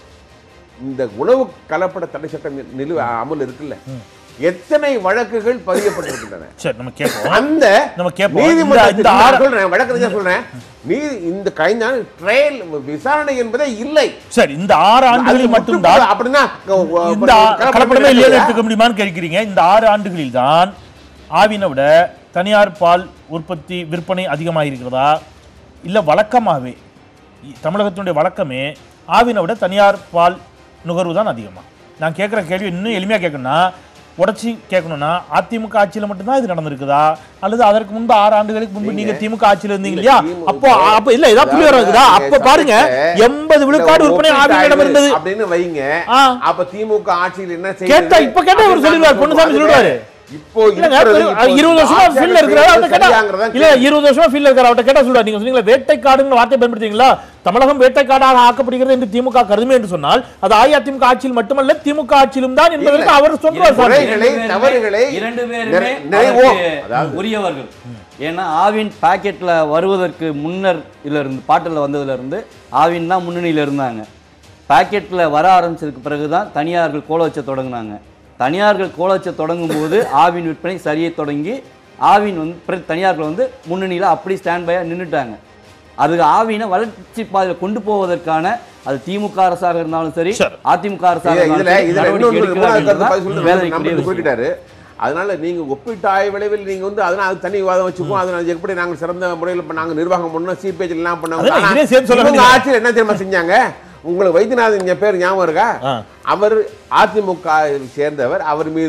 Speaker 5: இந்த உணவு கலப்பட தடை சட்டம் நிலு அமல் இருக்குல்ல எத்தனை வழக்குகள் பதியப்பட்டிருக்கின்றன
Speaker 1: சரி நம்ம கேட்போம்
Speaker 5: அந்த
Speaker 1: நம்ம கேட்போம். இந்த-
Speaker 5: நீதிமன்றத்தில்
Speaker 1: இந்த
Speaker 5: நான்
Speaker 1: ஆறு-
Speaker 5: சொல்றேன் வழக்கறிஞர் சொல்றேன் நீதி இந்த கழிந்த ட்ரையல் விசாரணை என்பதே இல்லை
Speaker 1: சரி இந்த ஆறு ஆண்டுகளில்
Speaker 5: அது
Speaker 1: மட்டும்தான்
Speaker 5: முற்றுப்புள்ளி அப்படின்னா
Speaker 1: இந்த கலப்படமே இல்லைன்னு எடுத்துக்க முடியுமான்னு கேட்கிறீங்க இந்த ஆறு ஆண்டுகளில் தான் ஆவினை விட தனியார் பால் உற்பத்தி விற்பனை அதிகமாக இருக்கிறதா இல்லை வழக்கமாகவே இ- தமிழகத்தினுடைய வழக்கமே ஆவினை விட தனியார் பால் நுகர்வு தான் அதிகமா நான் கேட்குற கேள்வி இன்னும் எளிமையாக கேட்கணும்னா உடச்சி கேட்கணும்னா அதிமுக ஆட்சியில் மட்டும்தான் இது நடந்திருக்குதா அல்லது அதற்கு முன்பு ஆறு ஆண்டுகளுக்கு முன்பு நீங்க திமுக ஆட்சியில் இருந்தீங்க இல்லையா
Speaker 5: திமுக
Speaker 1: அப்போ அப்போ இல்ல ஏதாவது புள்ளி வர இருக்குதா அப்ப பாருங்க எண்பது விழுக்காடு விற்பனை ஆவினிடம் இருந்தது
Speaker 5: அப்படின்னு வைங்க
Speaker 1: ஆ.
Speaker 5: அப்ப திமுக ஆட்சியில் என்ன
Speaker 1: கேட்டா இப்ப கேட்டா இவர் சொல்லிடுவார் பொன்னுசாமி சொல்லிடுவாரு
Speaker 5: இப்போ
Speaker 1: இல்லங்க
Speaker 5: இருக்கிறது
Speaker 1: பெரு-
Speaker 5: இப்போ
Speaker 1: இருபது வருஷமா
Speaker 5: ஆட்சியாளர்
Speaker 1: ஃபீல்ட்ல இருக்கிறாரு அவர்ட்ட கேட்டா
Speaker 5: சரியாங்கிறதா
Speaker 1: இல்ல இருபது வருஷமா ஃபீல்ட்ல இருக்கிற அவர்ட்ட கேட்டா சொல்றாரு நீங்க சொன்னீங்களா வேட்டைக்காடுன்னு வார்த்தை பயன்படுத்தீங்களா தமிழகம் வேட்டைக்காடாக ஆக்கப்படுகிறது என்று திமுக கருதுமே என்று சொன்னால் அது அஇஅதிமுக ஆட்சியில் மட்டுமல்ல திமுக ஆட்சியிலும் தான் என்பதற்கு அவர் சொல்றார் சாமி.
Speaker 5: குறைகளை, தவறுகளை
Speaker 2: இரண்டு பேருமே
Speaker 5: நிறை- நிறைவோ,
Speaker 2: அதற்கு
Speaker 5: அதாவது
Speaker 2: உரியவர்கள் ஏன்னா ஆவின் பாக்கெட்ல வருவதற்கு முன்னர் இதுல இருந்து பாட்டில் வந்ததுல இருந்து ஆவின் தான் முன்னணியில இருந்தாங்க பாக்கெட்ல வர ஆரம்பிச்சதுக்கு பிறகுதான் தனியார்கள் கோல வச்ச தொடங்குனாங்க தனியார்கள் கோல வச்ச தொடங்கும் போது ஆவின் விற்பனை சரியை தொடங்கி ஆவின் வந்து பிறகு தனியார்கள் வந்து முன்னணியில அப்படி ஸ்டாண்ட் பையா நின்னுட்டாங்க அதுக்கு ஆவினை வளர்ச்சி பாதையில் கொண்டு போவதற்கான அது திமுக அரசாக இருந்தாலும் சரி
Speaker 1: சரி.
Speaker 2: அதிமுக அரசாக
Speaker 5: இதுல
Speaker 2: இருந்தாலும்
Speaker 5: இதுல
Speaker 2: சரி,
Speaker 5: இதுல
Speaker 2: நடவடிக்கை
Speaker 5: இன்னொரு
Speaker 2: எடுக்கிறார்கள்
Speaker 5: மூணாவது கருத்து
Speaker 2: தான்
Speaker 5: பதில் சொல்லிட்டு
Speaker 2: வேதனைக்குரிய
Speaker 5: நம்ம
Speaker 2: விஷயம்.
Speaker 5: குறிப்பிட்டாரு அதனால நீங்க ஒப்பீட்டாய் விளைவில் நீங்க வந்து அதனால அது தனி விவாதம் வச்சுக்குவோம் அதனால எப்படி நாங்க சிறந்த முறையில் இப்ப நாங்க நிர்வாகம் பண்ணோம் சிபேஜ் எல்லாம் பண்ணோம்
Speaker 1: அதான்
Speaker 5: ஆனா,
Speaker 1: இதுலயே சேர்த்து சொல்ல
Speaker 5: இவங்க
Speaker 1: வேண்டியது.
Speaker 5: ஆட்சியில் என்ன தெரியுமா செஞ்சாங்க உங்களுக்கு வைத்தியநாதன் என் பேர் ஞாபகம் இருக்கா
Speaker 1: ஆ.
Speaker 5: அவர் அதிமுக வை சேர்ந்தவர் அவர் மீது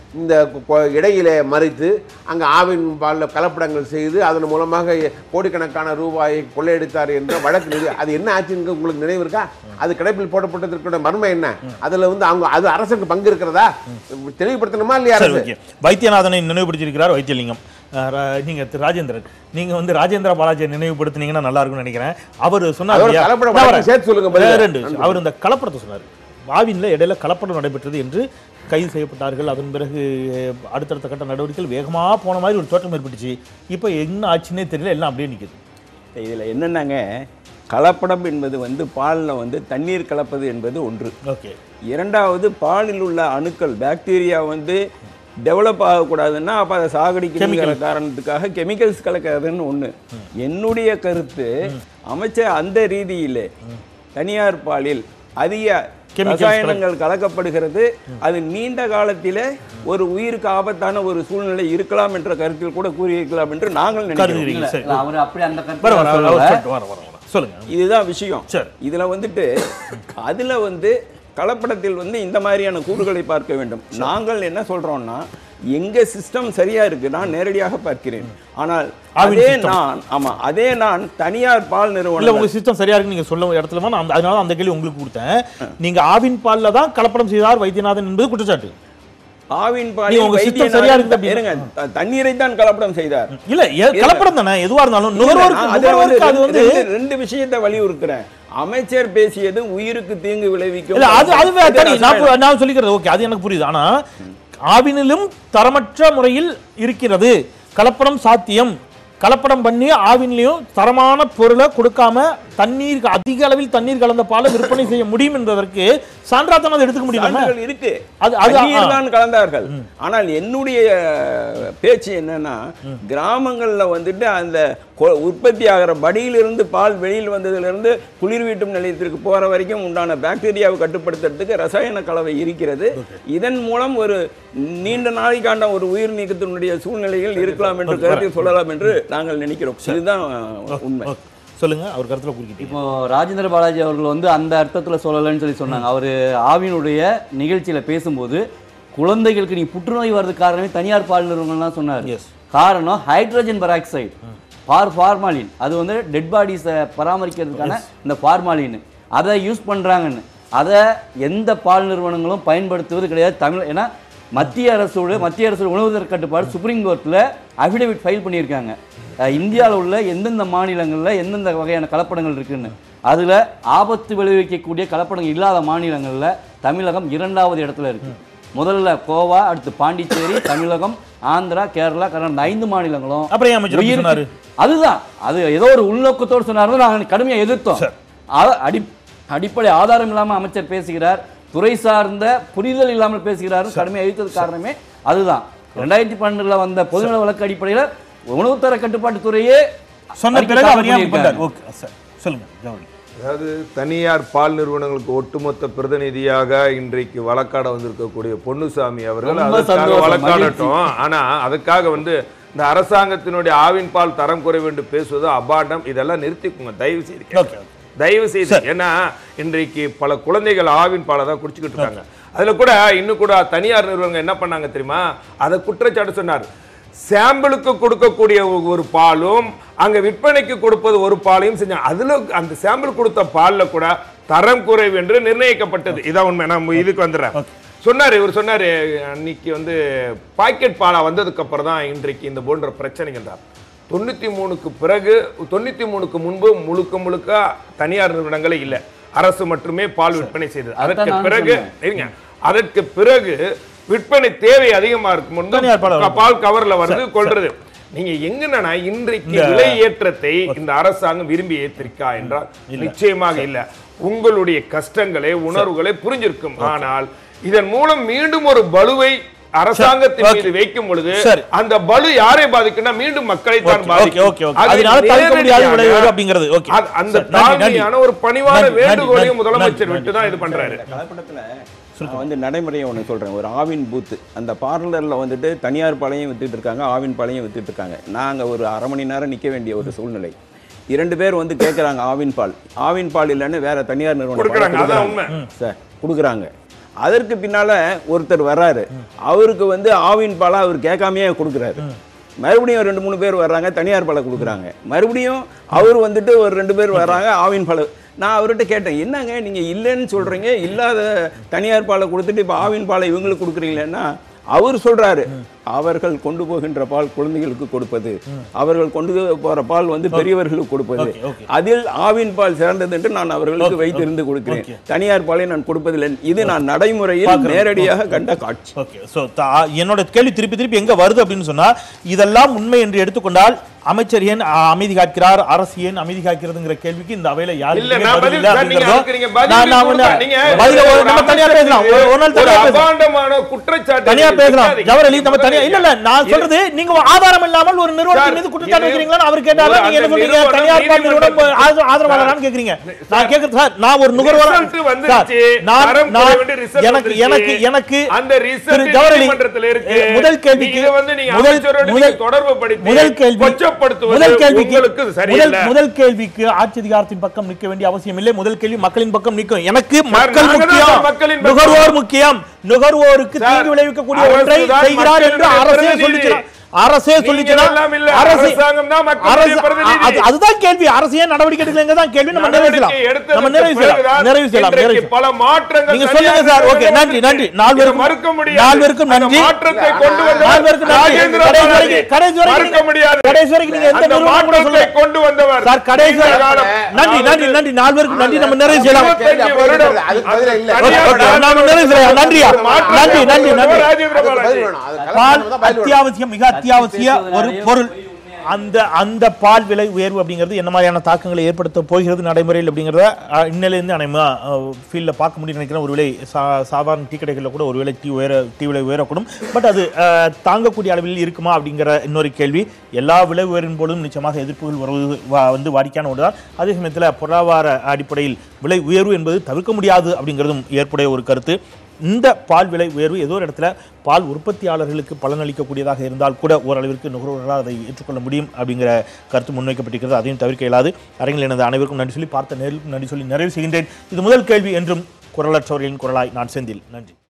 Speaker 5: இந்த கொ- கொ- இடையிலே மறித்து அங்கே ஆவின் பாலில் கலப்படங்கள் செய்து அதன் மூலமாக கோடிக்கணக்கான ரூபாயை கொள்ளையடித்தார் என்ற வழக்கு நிறு- அது என்ன ஆச்சுன்னு உங்களுக்கு நினைவு இருக்கா அது கிடப்பில் போடப்பட்டதற்குடைய மர்மம் என்ன அதுல வந்து அவங்க அது அரசுக்கு பங்கு இருக்கிறதா தெளிவுபடுத்தணுமா இல்லையா
Speaker 1: சரி
Speaker 5: அரசு
Speaker 1: ஓகே வைத்தியநாதனை நினைவுபடுத்தியிருக்கிறார் வைத்தியலிங்கம் அஹ், ரா- நீங்க திரு ராஜேந்திரன் நீங்க வந்து ராஜேந்திர பாலாஜியை நினைவுபடுத்துனீங்கன்னா நல்லா இருக்கும்னு நினைக்கிறேன் அவர் சொன்னார்
Speaker 5: அதோட
Speaker 1: இல்லையா?
Speaker 5: கலப்பட
Speaker 1: நான்
Speaker 5: வழக்கு
Speaker 1: வரேன்.
Speaker 5: சேர்த்து சொல்லுங்க பதிலா.
Speaker 1: வேற ரெண்டு விஷயம். அவர் இந்த கலப்படத்தை சொன்னார் வாவின்ல இடையில கலப்படம் நடைபெற்றது என்று கைது செய்யப்பட்டார்கள் அதன் பிறகு அஹ், அடுத்தடுத்த கட்ட நடவடிக்கைகள் வேகமா போன மாதிரி ஒரு தோற்றம் ஏற்பட்டுச்சு இப்போ என்ன ஆச்சுன்னே தெரியல எல்லாம் அப்படியே நிக்குது
Speaker 3: இதில் என்னன்னாங்க கலப்படம் என்பது வந்து பாலில் வந்து தண்ணீர் கலப்பது என்பது ஒன்று
Speaker 1: ஓகே
Speaker 3: இரண்டாவது பாலில் உள்ள அணுக்கள் பாக்டீரியா வந்து டெவலப் ஆகக்கூடாதுன்னா அப்போ அதை சாகடிக்கிற காரணத்துக்காக கெமிக்கல்ஸ் கலக்கிறதுன்னு ஒன்று என்னுடைய கருத்து அமைச்சர் அந்த ரீதியிலே தனியார் பாலில் அதிக
Speaker 1: Chemicals
Speaker 3: ரசாயனங்கள் கலக்கப்படுகிறது அது நீண்ட காலத்திலே ஒரு உயிருக்கு ஆபத்தான ஒரு சூழ்நிலை இருக்கலாம் என்ற கருத்தில் கூட கூறியிருக்கலாம் என்று நாங்கள் நினைக்கிறோம்
Speaker 1: கருதுகிறீங்க
Speaker 2: இல்ல,
Speaker 1: சரி
Speaker 2: இல்ல, அவர் அப்படி அந்த
Speaker 1: வர
Speaker 2: கருத்து
Speaker 1: வர
Speaker 2: சொல்லல.
Speaker 1: அவர் சொல்லிட்டு வர வர வர சொல்லுங்க
Speaker 3: இதுதான் விஷயம்
Speaker 1: சரி.
Speaker 3: இதுல வந்துட்டு அதுல வந்து கலப்படத்தில் வந்து இந்த மாதிரியான கூறுகளை பார்க்க வேண்டும் நாங்கள் என்ன சொல்றோம்னா எங்க சிஸ்டம் சரியா இருக்கு நான் நேரடியாக பார்க்கிறேன் ஆனால்
Speaker 1: ஆவின்
Speaker 3: அதே
Speaker 1: system.
Speaker 3: நான் ஆமா அதே நான் தனியார் பால்
Speaker 1: இல்ல
Speaker 3: நிறுவனம்
Speaker 1: உங்க சிஸ்டம் சரியா இருக்கு நீங்க சொல்ல இடத்துல நான் அந்த- அதனால அந்த கேள்வி உங்களுக்கு கொடுத்தேன் நீங்க ஆவின் பால்ல தான் கலப்படம் செய்தார் வைத்தியநாதன் என்பது குற்றச்சாட்டு
Speaker 3: ஆவின்
Speaker 1: நீங்க
Speaker 3: பாலில்
Speaker 1: உங்க system
Speaker 3: வைத்தியநாதன்
Speaker 1: சரியா இருக்குது அப்படின்னு-
Speaker 3: இருங்க த- தண்ணீரை தான் கலப்படம் செய்தார்
Speaker 1: இல்ல எ- கலப்படம் தானே எதுவா இருந்தாலும் நுகர்வோருக்கு
Speaker 3: நான் அதுல வந்து
Speaker 1: நுகர்வோருக்கு அது வந்து
Speaker 3: ரெண்டு- ரெண்டு விஷயத்தை வலியுறுத்துறேன் அமைச்சர் பேசியது உயிருக்கு தீங்கு விளைவிக்கும்
Speaker 1: இல்ல அது அது வேற
Speaker 3: இது
Speaker 1: தனி நான்
Speaker 3: ரசாயனம்.
Speaker 1: பு- நான் சொல்லிக்கிறது ஓகே அது எனக்கு புரியுது ஆனா ஆவினிலும் தரமற்ற முறையில் இருக்கிறது கலப்படம் சாத்தியம் கலப்படம் பண்ணி ஆவின்லயும் தரமான பொருளை கொடுக்காம தண்ணீர் அதிக அளவில் தண்ணீர் கலந்த பாலை விற்பனை செய்ய முடியும் என்பதற்கு சான்றாத்தம் அதை எடுத்துக்க முடியுமா
Speaker 3: சான்றுகள் இருக்கு
Speaker 1: அது- அது-
Speaker 3: தண்ணீர்
Speaker 1: ஆ.
Speaker 3: தான் கலந்தார்கள் ஆனால் என்னுடைய பேச்சு என்னன்னா கிராமங்கள்ல வந்துட்டு அந்த கொ- உற்பத்தி ஆகிற படியிலிருந்து பால் வெளியில் வந்ததிலிருந்து குளிர்வீட்டும் நிலையத்திற்கு போற வரைக்கும் உண்டான பாக்டீரியாவை கட்டுப்படுத்துறதுக்கு ரசாயன கலவை இருக்கிறது இதன் மூலம் ஒரு நீண்ட நாளைக்கான ஒரு உயிர் நீக்கத்தினுடைய சூழ்நிலைகள் இருக்கலாம் என்று கருத்தில் சொல்லலாம் என்று நாங்கள் நினைக்கிறோம் இதுதான் உண்மை
Speaker 1: ஓகே. சொல்லுங்க அவர் கருத்துல குறுக்கிட்டீங்க
Speaker 2: இப்போ ராஜேந்திர பாலாஜி அவர்கள் வந்து அந்த அர்த்தத்துல சொல்லலைன்னு சொல்லி சொன்னாங்க அவர் ஆவினுடைய நிகழ்ச்சியில பேசும்போது குழந்தைகளுக்கு நீ புற்றுநோய் வர்றதுக்கு காரணமே தனியார் பால் நிறுவனம் தான் சொன்னார்
Speaker 1: Yes.
Speaker 2: காரணம் ஹைட்ரஜன் பெராக்சைடு பார் ஃபார்மாலின் அது வந்து டெட் பாடிஸை பராமரிக்கிறதுக்கான இந்த ஃபார்மாலின் அதை யூஸ் பண்றாங்கன்னு அதை எந்த பால் நிறுவனங்களும் பயன்படுத்துவது கிடையாது தமிழ் ஏன்னா மத்திய அரசோட மத்திய அரசோட உணவுதர கட்டுப்பாடு சுப்ரீம் கோர்ட்டில் அஃபிடவிட் ஃபைல் பண்ணியிருக்காங்க இந்தியாவில் உள்ள எந்தெந்த மாநிலங்களில் எந்தெந்த வகையான கலப்படங்கள் இருக்குன்னு அதில் ஆபத்து விளைவிக்கக்கூடிய கலப்படங்கள் இல்லாத மாநிலங்களில் தமிழகம் இரண்டாவது இடத்துல இருக்கு முதல்ல கோவா அடுத்து பாண்டிச்சேரி தமிழகம் ஆந்திரா கேரளா கர்நாடகா இந்த ஐந்து மாநிலங்களும்
Speaker 1: அப்புறம் ஏன் அமைச்சர் அப்படி
Speaker 2: உயிருக்கு-
Speaker 1: சொன்னாரு?
Speaker 2: அதுதான் அது ஏதோ ஒரு உள்நோக்கத்தோடு சொன்னார்கள் நாங்கள் கடுமையாக எதிர்த்தோம் அ- அடி அடிப்படை ஆதாரம் இல்லாமல் அமைச்சர் பேசுகிறார் துறை சார்ந்த புரிதல் இல்லாமல் பேசுகிறார் கடுமையாக எதிர்த்தது காரணமே அதுதான் ரெண்டாயிரத்தி பன்னெண்டுல வந்த பொதுநல வழக்கு அடிப்படையில் உணவுத்தர கட்டுப்பாட்டு துறையே
Speaker 1: சொன்ன
Speaker 2: அறிக்கை
Speaker 1: பிறகு அவர்
Speaker 2: தாக்கல்
Speaker 1: ஏன்
Speaker 2: பண்ணியிருக்காங்க.
Speaker 1: பண்ணார் ஓகே சார் சொல்லுங்க ஜவுளி
Speaker 4: அதாவது தனியார் பால் நிறுவனங்களுக்கு ஒட்டுமொத்த பிரதிநிதியாக இன்றைக்கு வழக்காட வந்திருக்கக்கூடிய பொன்னுசாமி அவர்கள்
Speaker 2: ரொம்ப
Speaker 4: அதற்காக
Speaker 2: சந்தோஷம்,
Speaker 4: வழக்காடட்டும் ஆனா அதுக்காக வந்து இந்த அரசாங்கத்தினுடைய ஆவின் பால் தரம் குறைவு என்று பேசுவது அபாண்டம் இதெல்லாம் நிறுத்திக்குங்க தயவு செய்து கேட்கிறேன். தயவு செய்து ஏன்னா இன்றைக்கு பல குழந்தைகள் ஆவின் பாலை தான் குடிச்சுக்கிட்டு இருக்காங்க அதுல கூட இன்னும் கூட தனியார் நிறுவனங்கள் என்ன பண்ணாங்க தெரியுமா அதை குற்றச்சாட்டு சொன்னார் சாம்பிளுக்கு கொடுக்கக்கூடிய ஒ- ஒரு பாலும் அங்க விற்பனைக்கு கொடுப்பது ஒரு பாலையும் செஞ்சாங்க அதுல அந்த சாம்பிள் கொடுத்த பால்ல கூட தரம் குறைவு என்று நிர்ணயிக்கப்பட்டது இதான் உண்மை நான் இதுக்கு வந்துடுறேன் சொன்னாரு இவர் சொன்னாரு அன்னைக்கு வந்து பாக்கெட் பாலா வந்ததுக்கு அப்புறம் தான் இன்றைக்கு இந்த போன்ற பிரச்சனைகள் தான் தொண்ணூத்தி மூணுக்கு பிறகு தொண்ணூத்தி மூணுக்கு முன்பு முழுக்க முழுக்க தனியார் நிறுவனங்களே இல்லை அரசு மட்டுமே பால் விற்பனை செய்தது அதற்கு
Speaker 2: நான்
Speaker 4: பிறகு இருங்க அதற்கு பிறகு விற்பனை தேவை அதிகமா இருக்கும்
Speaker 1: தனியார் பால்
Speaker 4: முன்பு பால் கவர்ல வருது கொள்றது நீங்க எங்கன்னா இன்றைக்கு விலை ஏற்றத்தை இந்த அரசாங்கம் விரும்பி ஏற்றிருக்கா என்றால் நிச்சயமாக இல்ல உங்களுடைய கஷ்டங்களை உணர்வுகளை புரிஞ்சிருக்கும் ஆனால் இதன் மூலம் மீண்டும் ஒரு பலுவை அரசாங்கத்தின்
Speaker 1: சரி,
Speaker 4: மீது வைக்கும் பொழுது
Speaker 1: சரி.
Speaker 4: அந்த பலு யாரை பாதிக்கும்னா மீண்டும் மக்களை தான்
Speaker 1: ஓகே,
Speaker 4: பாதிக்கும்
Speaker 1: ஓகே, ஓகே.
Speaker 4: அது
Speaker 1: அதனால தவிர்க்க முடியாத
Speaker 4: நேரடியாக
Speaker 1: விளைவுகள் அப்படிங்கிறது. ஓகே.
Speaker 4: அது- அந்த
Speaker 1: சரி, நன்றி, நன்றி.
Speaker 4: தாழ்மையான ஒரு பணிவான
Speaker 1: நன்றி, நன்றி,
Speaker 4: வேண்டுகோளையும்
Speaker 1: நன்றி,
Speaker 4: முதலமைச்சர்
Speaker 1: நன்றி,
Speaker 4: விட்டு தான் இது பண்றாரு
Speaker 3: கலப்படத்தில் நான் வந்து நடைமுறையை ஒன்று சொல்கிறேன் ஒரு ஆவின் பூத்து அந்த பார்லரில் வந்துட்டு தனியார் பாலையும் வித்துட்டு இருக்காங்க ஆவின் பாலையும் வித்துட்டு இருக்காங்க நாங்கள் ஒரு அரை மணி நேரம் நிற்க வேண்டிய ஒரு சூழ்நிலை இரண்டு பேர் வந்து கேட்குறாங்க ஆவின் பால் ஆவின் பால் இல்லைன்னு வேற தனியார் நிறுவனம் பாலை
Speaker 4: கொடுக்குறாங்க, அதான்
Speaker 3: கொடுக்குறாங்க.
Speaker 4: உண்மை.
Speaker 3: சார் கொடுக்குறாங்க அதற்கு பின்னால ஒருத்தர் வர்றாரு அவருக்கு வந்து ஆவின் பாலை அவர் கேட்காமையே கொடுக்குறாரு மறுபடியும் ரெண்டு மூணு பேர் வர்றாங்க தனியார் பாலை கொடுக்குறாங்க மறுபடியும் அவர் வந்துட்டு ஒரு ரெண்டு பேர் வர்றாங்க ஆவின் பாலை நான் அவர்கிட்ட கேட்டேன் என்னங்க நீங்க இல்லைன்னு சொல்றீங்க இல்லாத தனியார் பாலை கொடுத்துட்டு இப்போ ஆவின் பாலை இவங்களுக்கு கொடுக்குறீங்களேன்னா அவர் சொல்றாரு அவர்கள் கொண்டு போகின்ற பால் குழந்தைகளுக்கு கொடுப்பது அவர்கள் கொண்டு போற பால் வந்து பெரியவர்களுக்கு கொடுப்பது
Speaker 1: Okay, okay.
Speaker 3: அதில் ஆவின் பால் சிறந்தது என்று நான் அவர்களுக்கு
Speaker 1: Okay,
Speaker 3: வைத்திருந்து கொடுக்கிறேன்
Speaker 1: okay.
Speaker 3: தனியார் பாலை நான் கொடுப்பதில்லை இது நான் நடைமுறையில்
Speaker 1: பார்க்கிறேன்.
Speaker 3: நேரடியாக கண்ட காட்சி
Speaker 1: ஓகே ஸோ என்னோட கேள்வி திருப்பி திருப்பி எங்க வருது அப்படின்னு சொன்னா இதெல்லாம் உண்மை என்று எடுத்துக்கொண்டால் அமைச்சர் ஏன் அ, அமைதி காக்கிறார் அரசு ஏன் அமைதி காக்கிறதுங்கிற கேள்விக்கு இந்த அவையில
Speaker 6: இல்ல,
Speaker 1: யாருக்குமே
Speaker 6: நான்
Speaker 1: பதில்
Speaker 6: பதில்
Speaker 1: இல்லை
Speaker 6: சார், நீங்க
Speaker 1: அப்படிங்கிறதோ
Speaker 6: அதுக்கு நீங்க பதில்
Speaker 1: நான் நான்
Speaker 6: கொடுத்தா,
Speaker 1: வந்து-
Speaker 6: நீங்க
Speaker 1: பதில ஒரு-
Speaker 6: ஒரு
Speaker 1: நம்ம தனியா பேசலாம் ஒரு ஒரு நாள்
Speaker 6: ஒரு
Speaker 1: தனியா பேசலாம்
Speaker 6: அபாண்டமான குற்றச்சாட்டு
Speaker 1: தனியா பேசலாம்
Speaker 6: வைக்காதீங்க.
Speaker 1: ஜவஹர்லி நம்ம தனியா இல்ல இல்ல நான்
Speaker 6: இது-
Speaker 1: சொல்றது நீங்க ஆதாரம் இல்லாமல் ஒரு நிறுவனத்தின்
Speaker 6: சார்,
Speaker 1: மீது குற்றச்சாட்டு
Speaker 6: இது-
Speaker 1: வைக்கிறீங்களான்னு அவர் கேட்டாரு
Speaker 6: ஒரு
Speaker 1: நீங்க என்ன
Speaker 6: அந்த
Speaker 1: சொல்றீங்க
Speaker 6: நிறுவனம்
Speaker 1: தனியார் பால் நிறுவனம்
Speaker 6: நீதிமன்றத்தில்
Speaker 1: ஆதரவு- ஆதரவாளரான்னு கேக்குறீங்க நான் கேக்குறது சார் நான் ஒரு நுகர்வோர்
Speaker 6: Result வந்துருச்சு.
Speaker 1: நான்
Speaker 6: தரம்
Speaker 1: நான்
Speaker 6: குறைவுன்னு result
Speaker 1: எனக்கு
Speaker 6: வந்துருச்சு.
Speaker 1: எனக்கு எனக்கு
Speaker 6: அந்த result
Speaker 1: திரு ஜவஹர்லி
Speaker 6: நீதிமன்றத்தில் இருக்கு.
Speaker 1: அஹ், முதல் கேள்விக்கு
Speaker 6: இதை வந்து நீங்க
Speaker 1: முதல்
Speaker 6: அமைச்சரோட
Speaker 1: முதல்
Speaker 6: நீங்க தொடர்பு படுத்தி
Speaker 1: முதல் கேள்வி
Speaker 6: கொச்சப்படுத்துவது
Speaker 1: முதல் கேள்விக்கு
Speaker 6: உங்களுக்கு சரியில்லை.
Speaker 1: முதல் முதல் கேள்விக்கு ஆட்சி அதிகாரத்தின் பக்கம் நிற்க வேண்டிய அவசியம் இல்லை முதல் கேள்வி மக்களின் பக்கம் நிற்கும் எனக்கு மக்கள்
Speaker 6: நாங்க தான்
Speaker 1: முக்கியம்
Speaker 6: சார் மக்களின் பக்கம்.
Speaker 1: நுகர்வோர் முக்கியம் நுகர்வோருக்கு
Speaker 6: சார்,
Speaker 1: தீங்கு விளைவிக்கக்கூடிய
Speaker 6: அரசு
Speaker 1: ஒன்றை
Speaker 6: தான்
Speaker 1: செய்கிறார் என்று
Speaker 6: மக்களுடைய
Speaker 1: அரசே
Speaker 6: பிரதிநிதி.
Speaker 1: சொல்லிச்சுனா அரசே
Speaker 6: நீங்க
Speaker 1: சொல்லிச்சுனா
Speaker 6: எல்லாம் இல்ல.
Speaker 1: அரசு
Speaker 6: அரசாங்கம் தான் மக்களுடைய
Speaker 1: அரசு-
Speaker 6: பிரதிநிதி.
Speaker 1: அது- அதுதான் கேள்வி அரசு ஏன் நடவடிக்கை எடுக்கலைங்க தான் கேள்வி நம்ம நிறைவு செய்யலாம்
Speaker 6: நடவடிக்கை எடுத்ததற்கு
Speaker 1: நம்ம நிறைவு செய்யலாம்
Speaker 6: பிறகுதான்
Speaker 1: நிறைவு செய்யலாம் நிறைவு
Speaker 6: இன்றைக்கு
Speaker 1: செய்யலாம்
Speaker 6: பல மாற்றங்கள்
Speaker 1: நீங்க சொல்லுங்க
Speaker 6: தனியார்
Speaker 1: சார். ஓகே,
Speaker 6: நிறுவனங்கள்
Speaker 1: நன்றி, நன்றி.
Speaker 6: இதை
Speaker 1: நால்வருக்கும்
Speaker 6: மறுக்க முடியாது.
Speaker 1: நால்வருக்கும்
Speaker 6: அந்த
Speaker 1: நன்றி.
Speaker 6: மாற்றத்தை கொண்டு வந்தவர்
Speaker 1: நால்வருக்கும் நன்றி.
Speaker 6: ராஜேந்திர
Speaker 1: கடைசி
Speaker 6: பாலாஜி.
Speaker 1: வரைக்கும் கடைசி வரைக்கும்
Speaker 6: மறுக்க
Speaker 1: நீங்க-
Speaker 6: முடியாது.
Speaker 1: கடைசி வரைக்கும் நீங்க எந்த
Speaker 6: அந்த
Speaker 1: நிறுவனம் கூட
Speaker 6: மாற்றத்தை
Speaker 1: சொல்லல.
Speaker 6: கொண்டு வந்தவர்
Speaker 1: சார் கடைசி
Speaker 6: நீண்ட காலம்.
Speaker 1: நன்றி நன்றி நன்றி நால்வருக்கும் நன்றி நம்ம நிறைவு செய்யலாம்
Speaker 6: இருபத்தஞ்சு வருடம்
Speaker 5: அதுக்கு பதில் இல்ல.
Speaker 1: ஓகே, ஓகே, நாம நிறைவு செய்யலாம் நன்றியா
Speaker 6: மாற்றத்தை
Speaker 1: நன்றி நன்றி
Speaker 6: கொண்டு
Speaker 1: நன்றி
Speaker 6: வந்தவர் ராஜேந்திர
Speaker 5: அதுக்கு பதில்
Speaker 6: பாலாஜி
Speaker 5: வேணும். அது
Speaker 1: பால்
Speaker 5: கலெக்டர் தான் பதில் வேணும்.
Speaker 1: அத்தியாவசியம் மிக அத்தியாவசிய ஒரு பொருள் அந்த அந்த பால் விலை உயர்வு அப்படிங்கிறது என்ன மாதிரியான தாக்கங்களை ஏற்படுத்த போகிறது நடைமுறையில் அப்படிங்கிறத அஹ், இன்னிலிருந்து நம்ம ஃபீல்டில் பார்க்க முடியும் நினைக்கிறேன் ஒரு விலை சா சாதாரண டீ கடைகளில் கூட ஒரு விலை டீ உயர டீ விலை உயரக்கூடும் பட் அது அஹ், தாங்கக்கூடிய அளவில் இருக்குமா அப்படிங்கிற இன்னொரு கேள்வி எல்லா விலை உயரின் போதும் நிச்சயமாக எதிர்ப்புகள் வருவது வா- வந்து வாடிக்கையான ஒன்றுதான் அதே சமயத்தில் பொருளாதார அடிப்படையில் விலை உயர்வு என்பது தவிர்க்க முடியாது அப்படிங்கிறதும் ஏற்புடைய ஒரு கருத்து இந்த பால் விலை உயர்வு ஏதோ ஒரு இடத்துல பால் உற்பத்தியாளர்களுக்கு பலனளிக்கக்கூடியதாக இருந்தால் கூட ஓரளவிற்கு நுகர்வோர்களால் அதை ஏற்றுக்கொள்ள முடியும் அப்படிங்கிற கருத்து முன்வைக்கப்பட்டிருக்கிறது அதையும் தவிர்க்க இயலாது அரங்கில் எனது அனைவருக்கும் நன்றி சொல்லி பார்த்த நேருக்கும் நன்றி சொல்லி நிறைவு செய்கின்றேன் இது முதல் கேள்வி என்றும் குரலற்றவர்களின் குரலாய் நான் செந்தில் நன்றி